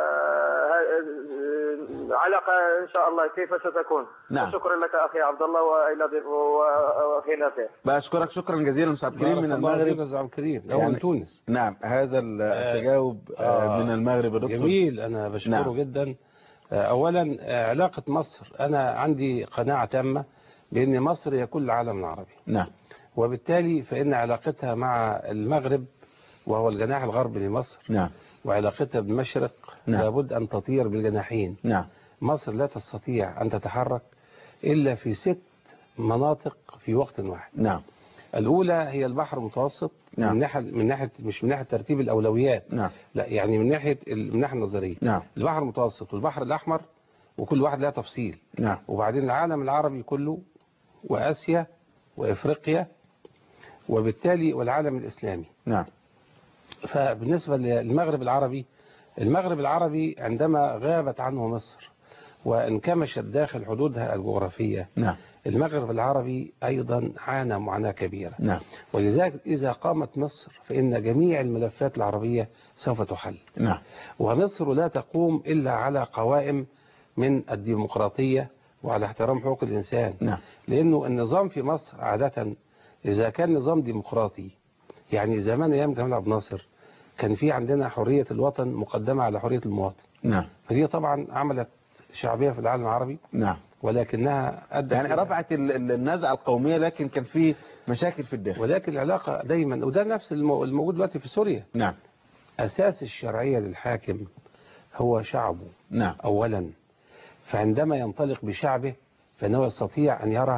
آه، آه، علاقه ان شاء الله كيف ستكون نعم. شكرا لك اخي عبد الله والى ضيف- واخي نافع بشكرك شكرا جزيلا استاذ عبد الكريم بارك من الله فيك المغرب يا أستاذ عبد الكريم ده يعني- من تونس نعم هذا التجاوب آه آه، من المغرب يا دكتور جميل انا بشكره نعم. جدا آه، اولا آه، علاقه مصر انا عندي قناعه تامه بان مصر هي كل العالم العربي نعم وبالتالي فان علاقتها مع المغرب وهو الجناح الغربي لمصر نعم وعلاقتها بالمشرق نعم. لابد ان تطير بالجناحين نعم مصر لا تستطيع ان تتحرك الا في ست مناطق في وقت واحد نعم الاولى هي البحر المتوسط نعم. من ناحيه من ناحيه مش من ناحيه ترتيب الاولويات نعم لا يعني من ناحيه ال- من الناحيه النظريه نعم البحر المتوسط والبحر الأحمر وكل واحد لها تفصيل نعم وبعدين العالم العربي كله وآسيا وإفريقيا وبالتالي والعالم الإسلامي نعم فبالنسبة للمغرب العربي المغرب العربي عندما غابت عنه مصر وانكمشت داخل حدودها الجغرافية نعم المغرب العربي أيضا عانى معاناة كبيرة نعم ولذلك إذا قامت مصر فإن جميع الملفات العربية سوف تحل نعم ومصر لا تقوم إلا على قوائم من الديمقراطية وعلى احترام حقوق الإنسان نعم لأنه النظام في مصر عادة إذا كان نظام ديمقراطي يعني زمان أيام جمال عبد الناصر كان في عندنا حرية الوطن مقدمة على حرية المواطن نعم فدي طبعا عملت شعبية في العالم العربي نعم ولكنها أدت يعني إلى- رفعت ال- ال- النزعة القومية لكن كان في مشاكل في الداخل ولكن العلاقة دايما وده نفس المو- الموجود دلوقتي في سوريا نعم أساس الشرعية للحاكم هو شعبه نعم أولا فعندما ينطلق بشعبه فإنه يستطيع أن يرى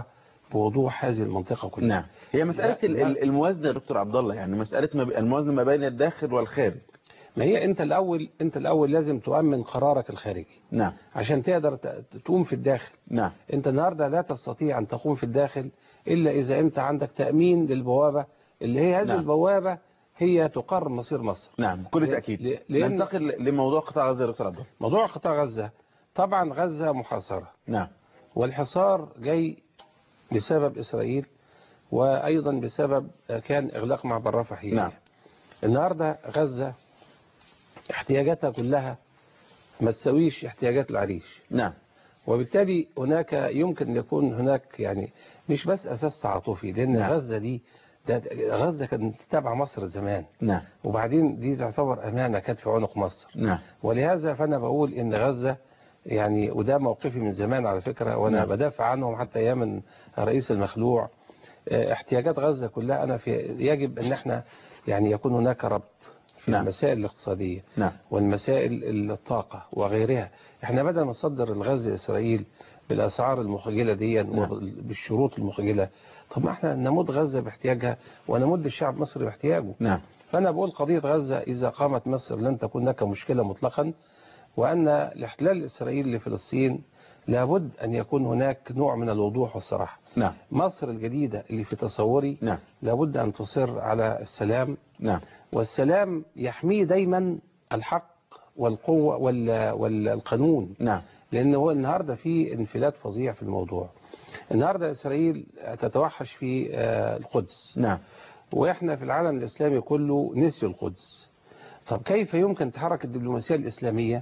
بوضوح هذه المنطقة كلها نعم هي مسألة لا، ال- لا. ال- الموازنة يا دكتور عبد الله يعني مسألة ما بي- الموازنة ما بين الداخل والخارج ما هي انت الاول انت الاول لازم تؤمن قرارك الخارجي نعم عشان تقدر ت- تقوم في الداخل نعم انت النهارده لا تستطيع ان تقوم في الداخل الا اذا انت عندك تامين للبوابه اللي هي هذه نعم. البوابه هي تقرر مصير مصر نعم بكل ل- تأكيد ل- لأن- ننتقل لموضوع قطاع غزة يا دكتور عبد الله موضوع قطاع غزه طبعا غزه محاصره نعم والحصار جاي بسبب اسرائيل وايضا بسبب كان اغلاق معبر رفح ليبيا. نعم. النهارده غزه احتياجاتها كلها ما تساويش احتياجات العريش نعم وبالتالي هناك يمكن أن يكون هناك يعني مش بس أساس تعاطفي لأن نعم. غزة دي ده غزة كانت تابعة مصر زمان نعم وبعدين دي تعتبر أمانة كانت في عنق مصر نعم ولهذا فأنا بقول إن غزة يعني وده موقفي من زمان على فكرة وأنا نعم. بدافع عنهم حتى أيام الرئيس المخلوع آه، احتياجات غزة كلها أنا في يجب أن احنا يعني يكون هناك ربط في نعم. المسائل الاقتصادية نعم والمسائل الطاقة وغيرها احنا بدل ما نصدر الغاز لإسرائيل بالأسعار المخجلة دي وبالشروط المخجلة طب ما احنا نمد غزة باحتياجها ونمد الشعب المصري باحتياجه نعم فأنا بقول قضية غزة إذا قامت مصر لن تكون هناك مشكلة مطلقا وأن الاحتلال الإسرائيلي لفلسطين لابد أن يكون هناك نوع من الوضوح والصراحة نعم مصر الجديدة اللي في تصوري نعم لابد أن تصر على السلام نعم والسلام يحميه دايما الحق والقوة وال- والقانون نعم لأن هو النهاردة في انفلات فظيع في الموضوع النهاردة إسرائيل تتوحش في آه، القدس نعم وإحنا في العالم الإسلامي كله نسيوا القدس طب كيف يمكن تحرك الدبلوماسية الإسلامية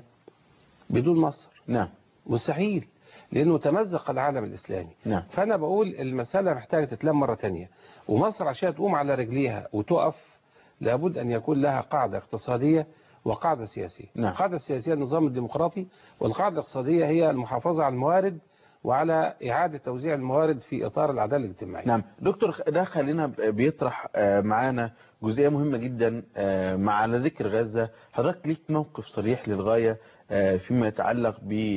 بدون مصر نعم مستحيل لأنه تمزق العالم الإسلامي نعم فأنا بقول المسألة محتاجة تتلم مرة تانية ومصر عشان تقوم على رجليها وتقف لابد أن يكون لها قاعدة اقتصادية وقاعدة سياسية نعم. القاعدة السياسية النظام الديمقراطي والقاعدة الاقتصادية هي المحافظة على الموارد وعلى إعادة توزيع الموارد في إطار العدالة الاجتماعية نعم دكتور ده خلينا ب- بيطرح آه، معانا جزئية مهمة جدا آه، مع على ذكر غزة حضرتك ليك موقف صريح للغاية آه، فيما يتعلق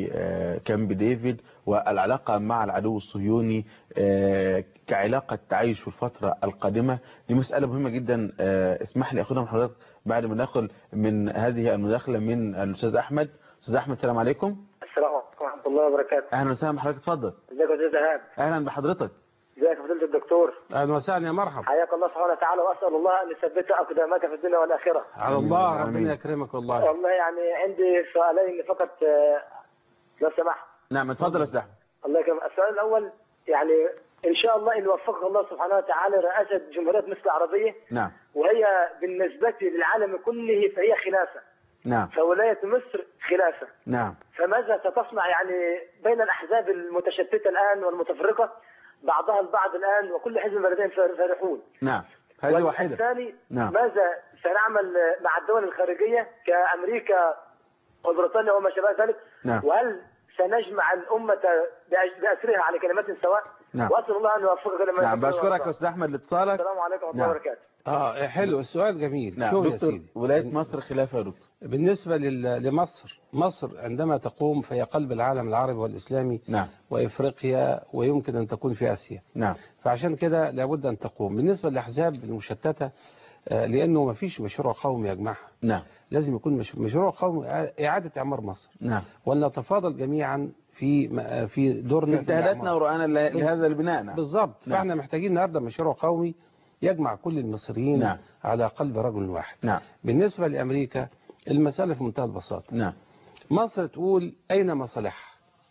بكامب ديفيد والعلاقة مع العدو الصهيوني آه، كعلاقة تعايش في الفترة القادمة دي مسألة مهمة جدا آه، اسمح لي أخذها من حضرتك بعد ما ناخد من هذه المداخلة من الأستاذ أحمد أستاذ أحمد السلام عليكم السلام عليكم ورحمه الله وبركاته أهلا وسهلا بحضرتك اتفضل ازيك يا استاذ ايهاب أهلا بحضرتك ازيك يا فضيله الدكتور أهلا وسهلا يا مرحبا حياك الله سبحانه وتعالى واسال الله ان يثبت اقدامك في الدنيا والاخره على الله آمين. ربنا يكرمك والله والله يعني عندي سؤالين فقط آه، لو سمحت نعم اتفضل يا أستاذ أحمد الله يكرمك السؤال الاول يعني ان شاء الله ان يوفقك الله سبحانه وتعالى رئاسه جمهوريه مصر العربيه نعم وهي بالنسبه للعالم كله فهي خلافه نعم فولايه مصر خلافه نعم فماذا ستصنع يعني بين الاحزاب المتشتته الان والمتفرقه بعضها البعض الان وكل حزب بلدين فرحون نعم هذه واحدة والثاني نعم. ماذا سنعمل مع الدول الخارجيه كامريكا وبريطانيا وما شابه ذلك نعم. وهل سنجمع الامه بأس- باسرها على كلمات سواء نعم. واسال الله ان يوفقك لما نعم يحب بشكرك يا ويرضى. أستاذ أحمد لاتصالك السلام عليكم ورحمه نعم. الله وبركاته اه حلو السؤال جميل نعم شوف يا دكتور سيدي ولاية مصر خلافة يا دكتور بالنسبة لل- لمصر مصر عندما تقوم فهي قلب العالم العربي والإسلامي نعم وإفريقيا ويمكن أن تكون في آسيا نعم فعشان كده لابد أن تقوم بالنسبة للأحزاب المشتتة آه، لأنه ما فيش مشروع قومي يجمعها نعم لازم يكون مش- مشروع قومي إعادة إعمار مصر نعم ولنتفاضل جميعا في م- في دورنا في اجتهاداتنا الإعمار. ورؤانا ل- لهذا البناء نعم بالظبط نعم. فاحنا محتاجين النهارده مشروع قومي يجمع كل المصريين نعم. على قلب رجل واحد نعم بالنسبة لأمريكا المسألة في منتهى البساطة نعم مصر تقول أين مصالحها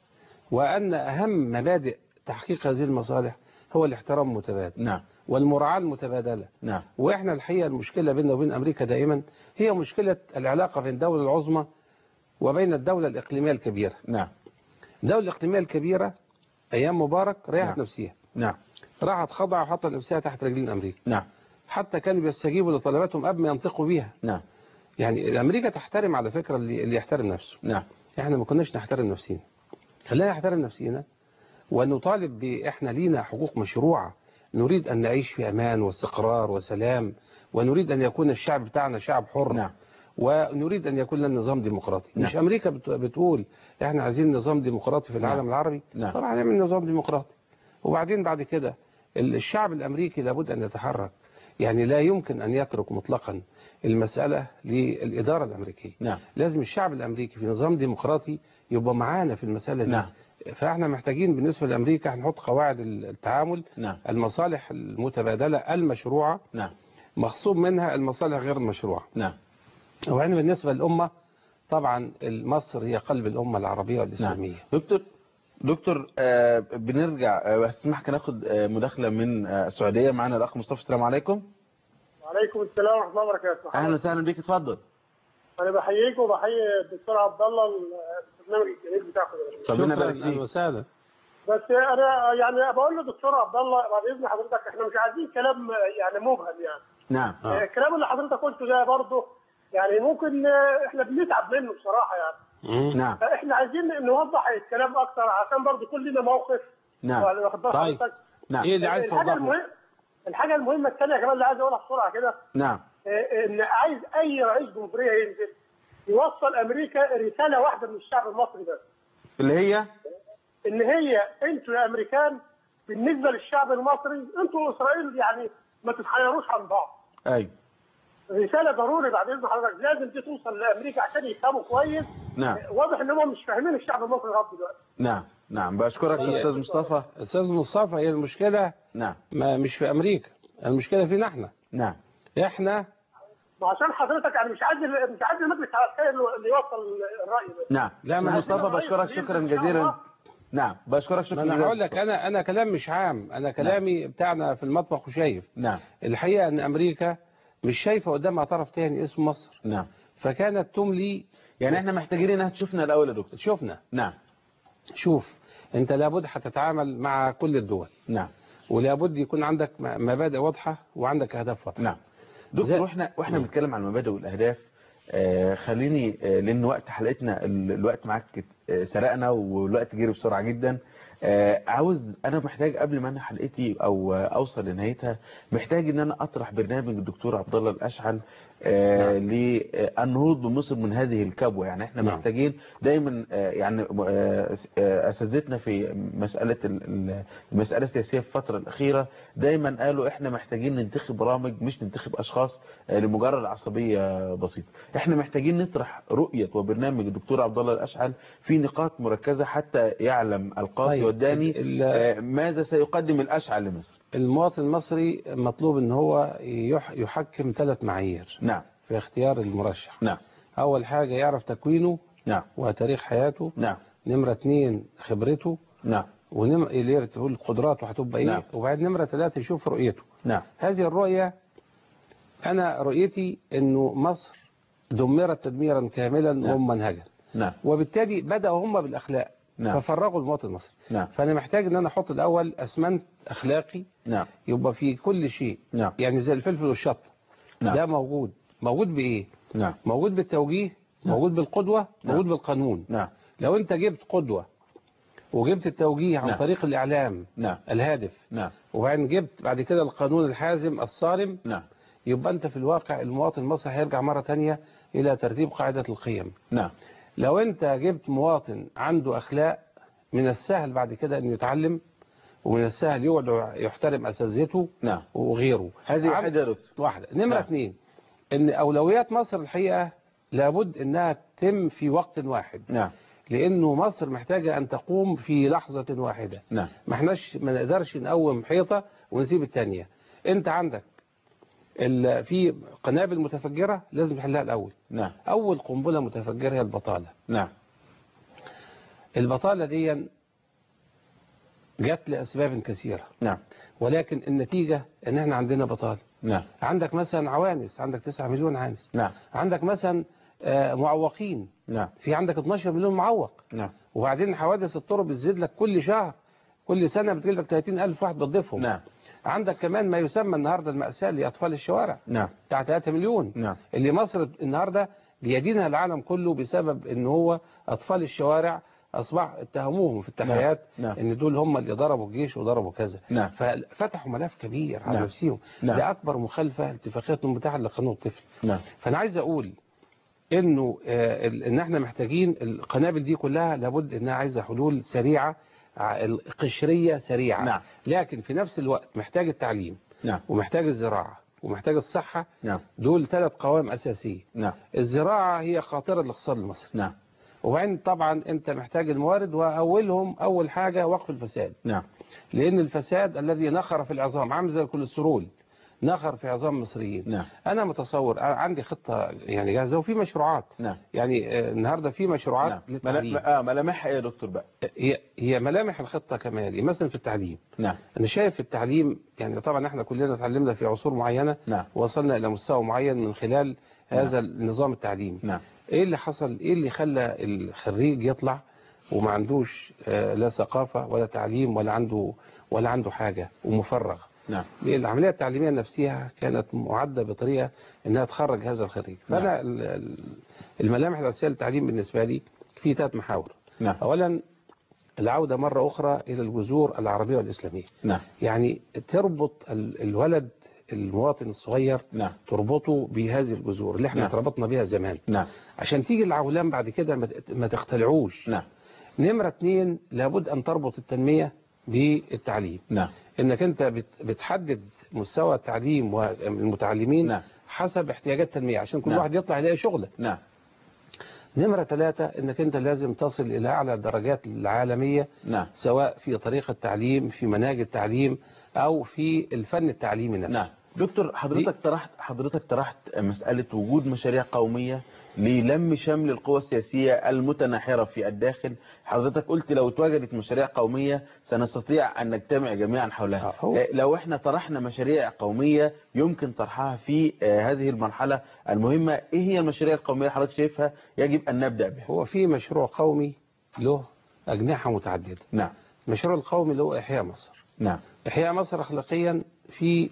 وأن أهم مبادئ تحقيق هذه المصالح هو الاحترام المتبادل نعم والمراعاة المتبادلة نعم وإحنا الحقيقة المشكلة بيننا وبين أمريكا دائما هي مشكلة العلاقة بين الدولة العظمى وبين الدولة الإقليمية الكبيرة نعم الدولة الإقليمية الكبيرة أيام مبارك ريحت نعم. نفسها نعم راحت خضع وحطت نفسها تحت رجلين أمريكا نعم حتى كانوا بيستجيبوا لطلباتهم قبل ما ينطقوا بيها نعم يعني أمريكا تحترم على فكرة اللي, اللي يحترم نفسه نعم احنا ما كناش نحترم نفسينا خلينا نحترم نفسينا ونطالب بإحنا لينا حقوق مشروعة نريد أن نعيش في أمان واستقرار وسلام ونريد أن يكون الشعب بتاعنا شعب حر نعم. ونريد أن يكون لنا نظام ديمقراطي نعم. مش أمريكا بت- بتقول إحنا عايزين نظام ديمقراطي في العالم العربي نعم. طبعا نعمل نظام ديمقراطي وبعدين بعد كده ال- الشعب الامريكي لابد ان يتحرك يعني لا يمكن ان يترك مطلقا المساله للاداره الامريكيه نعم لازم الشعب الامريكي في نظام ديمقراطي يبقى معانا في المساله دي نعم. فاحنا محتاجين بالنسبه لامريكا هنحط قواعد التعامل نعم المصالح المتبادله المشروعه نعم مخصوم منها المصالح غير المشروعه نعم وبعدين بالنسبه للامه طبعا مصر هي قلب الامه العربيه والاسلاميه نعم دكتور دكتور آه بنرجع آه بس اسمحك ناخد آه مداخله من آه السعوديه معانا الاخ مصطفى السلام عليكم وعليكم السلام ورحمه الله وبركاته اهلا وسهلا بيك اتفضل انا بحييك وبحيي الدكتور عبد الله البرنامج الجميل بتاعكم ده. ربنا شكرا يبارك اهلا فيك وسهلا بس انا يعني بقول لدكتور عبد الله بعد اذن حضرتك احنا مش عايزين كلام يعني مبهم يعني نعم آه. الكلام اللي حضرتك قلته ده برضه يعني ممكن آه، احنا بنتعب منه بصراحه يعني مم. نعم فاحنا عايزين نوضح الكلام اكتر عشان برضه كل لنا موقف نعم ولا واخد بال طيب. حضرتك؟ نعم ايه اللي عايز الحاجه توضحه المهم الحاجه المهمه الثانيه كمان اللي عايز اقولها بسرعه كده نعم آه، ان عايز اي رئيس جمهوريه ينزل يوصل امريكا رساله واحده من الشعب المصري ده اللي هي ان هي انتوا يا امريكان بالنسبه للشعب المصري انتوا واسرائيل يعني ما تتحيروش عن بعض ايوه رساله ضروري بعد اذن حضرتك لازم دي توصل لامريكا عشان يفهموا كويس نعم واضح ان هم مش فاهمين الشعب المصري لغايه دلوقتي نعم نعم بشكرك هي- استاذ مصطفى استاذ مصطفى هي المشكله نعم ما مش في امريكا المشكله فينا احنا نعم احنا وعشان حضرتك يعني مش عايز مش عايز المجلس العسكري اللي يوصل الراي ده نعم لا، ما أستاذ مصطفى بشكرك شكرا جزيلا نعم بشكرك ما شكرا انا جزيلا هقول لك انا انا كلام مش عام انا كلامي بتاعنا في المطبخ وشايف نعم الحقيقه ان امريكا مش شايفه قدامها طرف تاني اسمه مصر نعم فكانت تملي يعني احنا محتاجين انها تشوفنا الاول يا دكتور شفنا نعم شوف انت لابد هتتعامل مع كل الدول نعم ولابد يكون عندك م- مبادئ واضحه وعندك اهداف واضحه نعم زي- دكتور واحنا واحنا بنتكلم عن المبادئ والاهداف آه خليني آه لان وقت حلقتنا ال- الوقت معاك آه سرقنا والوقت جري بسرعه جدا آه عاوز انا محتاج قبل ما انا حلقتي او آه اوصل لنهايتها محتاج ان انا اطرح برنامج الدكتور عبد الله الاشعل آه للنهوض بمصر من هذه الكبوه يعني احنا نعم. محتاجين دايما آه يعني آه آه اساتذتنا في مساله ال- ال- المساله السياسيه في الفتره الاخيره دايما قالوا احنا محتاجين ننتخب برامج مش ننتخب اشخاص آه لمجرد عصبيه بسيطه احنا محتاجين نطرح رؤيه وبرنامج الدكتور عبد الله الاشعل في نقاط مركزه حتى يعلم القاضي طيب، والداني ال- آه ماذا سيقدم الاشعل لمصر المواطن المصري مطلوب ان هو يح- يحكم ثلاث معايير نعم في اختيار المرشح نعم اول حاجه يعرف تكوينه نعم وتاريخ حياته نعم نمره اثنين خبرته نعم ونم اللي هي تقول قدراته هتبقى ايه نعم. وبعدين نمره ثلاثه يشوف رؤيته نعم هذه الرؤيه انا رؤيتي انه مصر دمرت تدميرا كاملا وممنهجا نعم وبالتالي بداوا هم بالاخلاق نعم. ففرغوا المواطن المصري نعم فانا محتاج ان انا احط الاول اسمنت اخلاقي نعم يبقى في كل شيء نعم يعني زي الفلفل والشطه نعم. ده موجود موجود بايه نعم موجود بالتوجيه موجود بالقدوه موجود بالقانون نعم لو انت جبت قدوه وجبت التوجيه عن نعم. طريق الاعلام نعم الهادف نعم وبعدين جبت بعد كده القانون الحازم الصارم نعم يبقى انت في الواقع المواطن المصري هيرجع مره تانية الى ترتيب قاعده القيم نعم لو انت جبت مواطن عنده اخلاق من السهل بعد كده انه يتعلم ومن السهل يقعد يحترم اساتذته نعم وغيره هذه عم- واحدة يا دكتور واحده نمره نعم. اثنين ان اولويات مصر الحقيقه لابد انها تتم في وقت واحد نعم لانه مصر محتاجه ان تقوم في لحظه واحده نعم ما احناش ما نقدرش نقوم حيطه ونسيب الثانيه انت عندك ال- في قنابل متفجره لازم تحلها الاول نعم اول قنبله متفجره هي البطاله نعم البطاله دي جت لاسباب كثيره نعم ولكن النتيجه ان احنا عندنا بطاله نعم عندك مثلا عوانس عندك 9 مليون عانس نعم عندك مثلا آه، معوقين نعم في عندك 12 مليون معوق نعم وبعدين حوادث الطرق بتزيد لك كل شهر كل سنة بتجيب لك 30 ألف واحد بتضيفهم نعم عندك كمان ما يسمى النهاردة المأساة لأطفال الشوارع نعم بتاع 3 مليون نعم اللي مصر النهاردة بيدينها العالم كله بسبب ان هو أطفال الشوارع أصبح اتهموهم في التحيات نعم. ان دول هم اللي ضربوا الجيش وضربوا كذا نعم. ففتحوا ملف كبير على نعم. نفسهم نعم. ده أكبر مخالفة لاتفاقية المتحدة لقانون الطفل نعم فانا عايز اقول انه آه، ال- ان احنا محتاجين القنابل دي كلها لابد انها عايزه حلول سريعه ع- القشرية سريعة نعم. لكن في نفس الوقت محتاج التعليم نعم ومحتاج الزراعة ومحتاج الصحة نعم دول ثلاث قوائم أساسية نعم الزراعة هي قاطرة الاقتصاد المصري نعم وبعدين طبعا انت محتاج الموارد واولهم اول حاجة وقف الفساد نعم لان الفساد الذي نخر في العظام عامل زي الكوليسترول نخر في عظام المصريين نعم. انا متصور أنا عندي خطة يعني جاهزة وفي مشروعات نعم يعني آه، النهاردة في مشروعات نعم للتعليم ملا- آه ملامحها ايه يا دكتور بقى هي هي ملامح الخطة كمالي مثلا في التعليم نعم انا شايف في التعليم يعني طبعا احنا كلنا اتعلمنا في عصور معينة نعم وصلنا الى مستوى معين من خلال هذا النظام التعليمي نعم ايه اللي حصل ايه اللي خلى الخريج يطلع وما عندوش آه، لا ثقافة ولا تعليم ولا عنده ولا عنده حاجة ومفرغ نعم العملية التعليمية نفسها كانت معدة بطريقة انها تخرج هذا الخريج فانا ال- ال- الملامح الأساسية للتعليم بالنسبة لي في ثلاث محاور نعم اولا العودة مرة اخرى الى الجذور العربية والاسلامية نعم يعني تربط ال- الولد المواطن الصغير نعم تربطه بهذه الجذور اللي احنا نعم. اتربطنا بيها زمان نعم عشان تيجي العولان بعد كده ما ت- ما تختلعوش نعم نمرة اتنين لابد أن تربط التنمية بالتعليم نعم إنك أنت بت- بتحدد مستوى التعليم والمتعلمين نعم. حسب احتياجات التنمية عشان كل نعم. واحد يطلع يلاقي شغله نعم نمرة ثلاثة إنك أنت لازم تصل إلى أعلى الدرجات العالمية نعم سواء في طريقة التعليم في مناهج التعليم أو في الفن التعليمي نفسه نعم دكتور حضرتك طرحت حضرتك طرحت مسألة وجود مشاريع قومية للم شمل القوى السياسية المتناحرة في الداخل حضرتك قلت لو اتوجدت مشاريع قومية سنستطيع أن نجتمع جميعا حولها آه، هو- آه، لو احنا طرحنا مشاريع قومية يمكن طرحها في آه، هذه المرحلة المهمة ايه هي المشاريع القومية حضرتك شايفها يجب أن نبدأ بها هو في مشروع قومي له أجنحة متعددة نعم المشروع القومي اللي هو إحياء مصر نعم إحياء مصر أخلاقيا في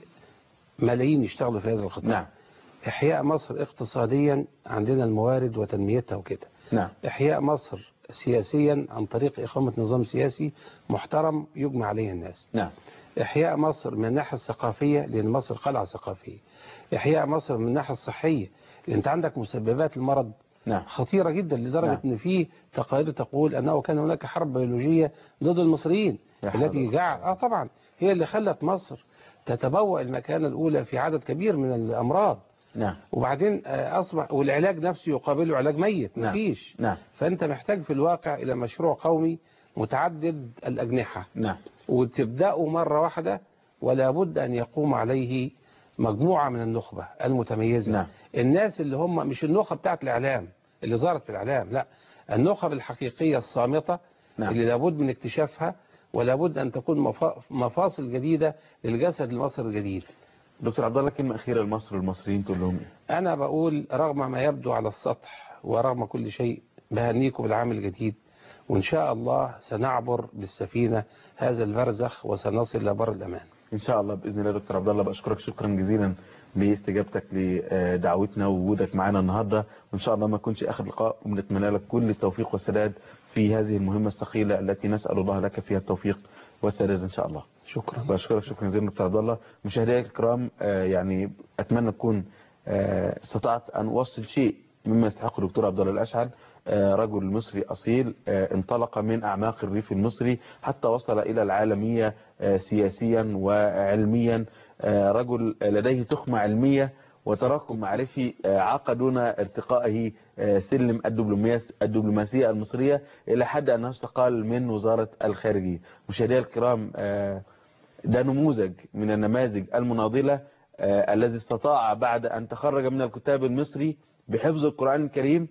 ملايين يشتغلوا في هذا القطاع نعم إحياء مصر اقتصاديا عندنا الموارد وتنميتها وكده نعم إحياء مصر سياسيا عن طريق إقامة نظام سياسي محترم يجمع عليه الناس نعم إحياء مصر من الناحية الثقافية لأن مصر قلعة ثقافية إحياء مصر من الناحية الصحية لأن أنت عندك مسببات المرض نعم خطيرة جدا لدرجة نعم. أن في تقارير تقول أنه كان هناك حرب بيولوجية ضد المصريين يا حول التي الله. جعل آه طبعا هي اللي خلت مصر تتبوأ المكانة الأولى في عدد كبير من الأمراض نعم وبعدين آه، أصبح والعلاج نفسه يقابله علاج ميت نعم. مفيش نعم فأنت محتاج في الواقع إلى مشروع قومي متعدد الأجنحة نعم وتبدأه مرة واحدة ولا بد أن يقوم عليه مجموعة من النخبة المتميزة نعم. الناس اللي هم مش النخب بتاعت الإعلام اللي ظهرت في الإعلام لا النخب الحقيقية الصامتة نعم. اللي لابد من اكتشافها ولا بد أن تكون مفا- مفاصل جديدة للجسد المصري الجديد دكتور عبد الله كلمة أخيرة لمصر والمصريين تقول لهم إيه؟ أنا بقول رغم ما يبدو على السطح ورغم كل شيء بهنيكم بالعام الجديد وإن شاء الله سنعبر بالسفينة هذا البرزخ وسنصل إلى بر الأمان ان شاء الله باذن الله دكتور عبد الله بشكرك شكرا جزيلا لاستجابتك لدعوتنا ووجودك معنا النهارده وان شاء الله ما يكونش اخر لقاء وبنتمنى لك كل التوفيق والسداد في هذه المهمه الثقيله التي نسال الله لك فيها التوفيق والسداد ان شاء الله شكرا بشكرك شكرا جزيلا دكتور عبد الله مشاهدينا الكرام آه، يعني اتمنى تكون آه، استطعت ان اوصل شيء مما يستحقه الدكتور عبد الله الاشعل آه، رجل مصري اصيل آه، انطلق من اعماق الريف المصري حتى وصل الى العالميه آه، سياسيا وعلميا آه، رجل لديه تخمه علميه وتراكم معرفي آه، عقدنا ارتقائه آه، سلم الدبلوماسية الدبلوماسية المصرية إلى حد أنه استقال من وزارة الخارجية مشاهدينا الكرام آه، ده نموذج من النماذج المناضلة آه، الذي استطاع بعد أن تخرج من الكتاب المصري بحفظ القرآن الكريم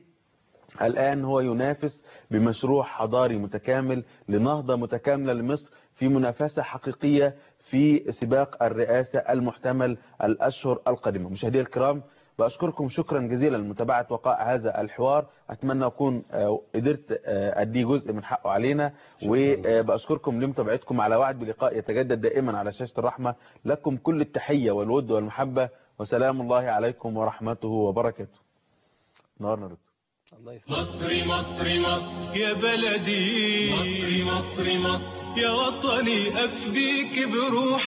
الآن هو ينافس بمشروع حضاري متكامل لنهضة متكاملة لمصر في منافسة حقيقية في سباق الرئاسة المحتمل الأشهر القادمة مشاهدينا الكرام بأشكركم شكرا جزيلا لمتابعة وقاء هذا الحوار أتمنى أكون آه، قدرت آه، أدي جزء من حقه علينا وبأشكركم لمتابعتكم على وعد بلقاء يتجدد دائما على شاشة الرحمة لكم كل التحية والود والمحبة وسلام الله عليكم ورحمته وبركاته نهارنا دكتور الله يفتح مصري مصري مصر يا بلدي مصري مصري مصر يا وطني أفديك بروحي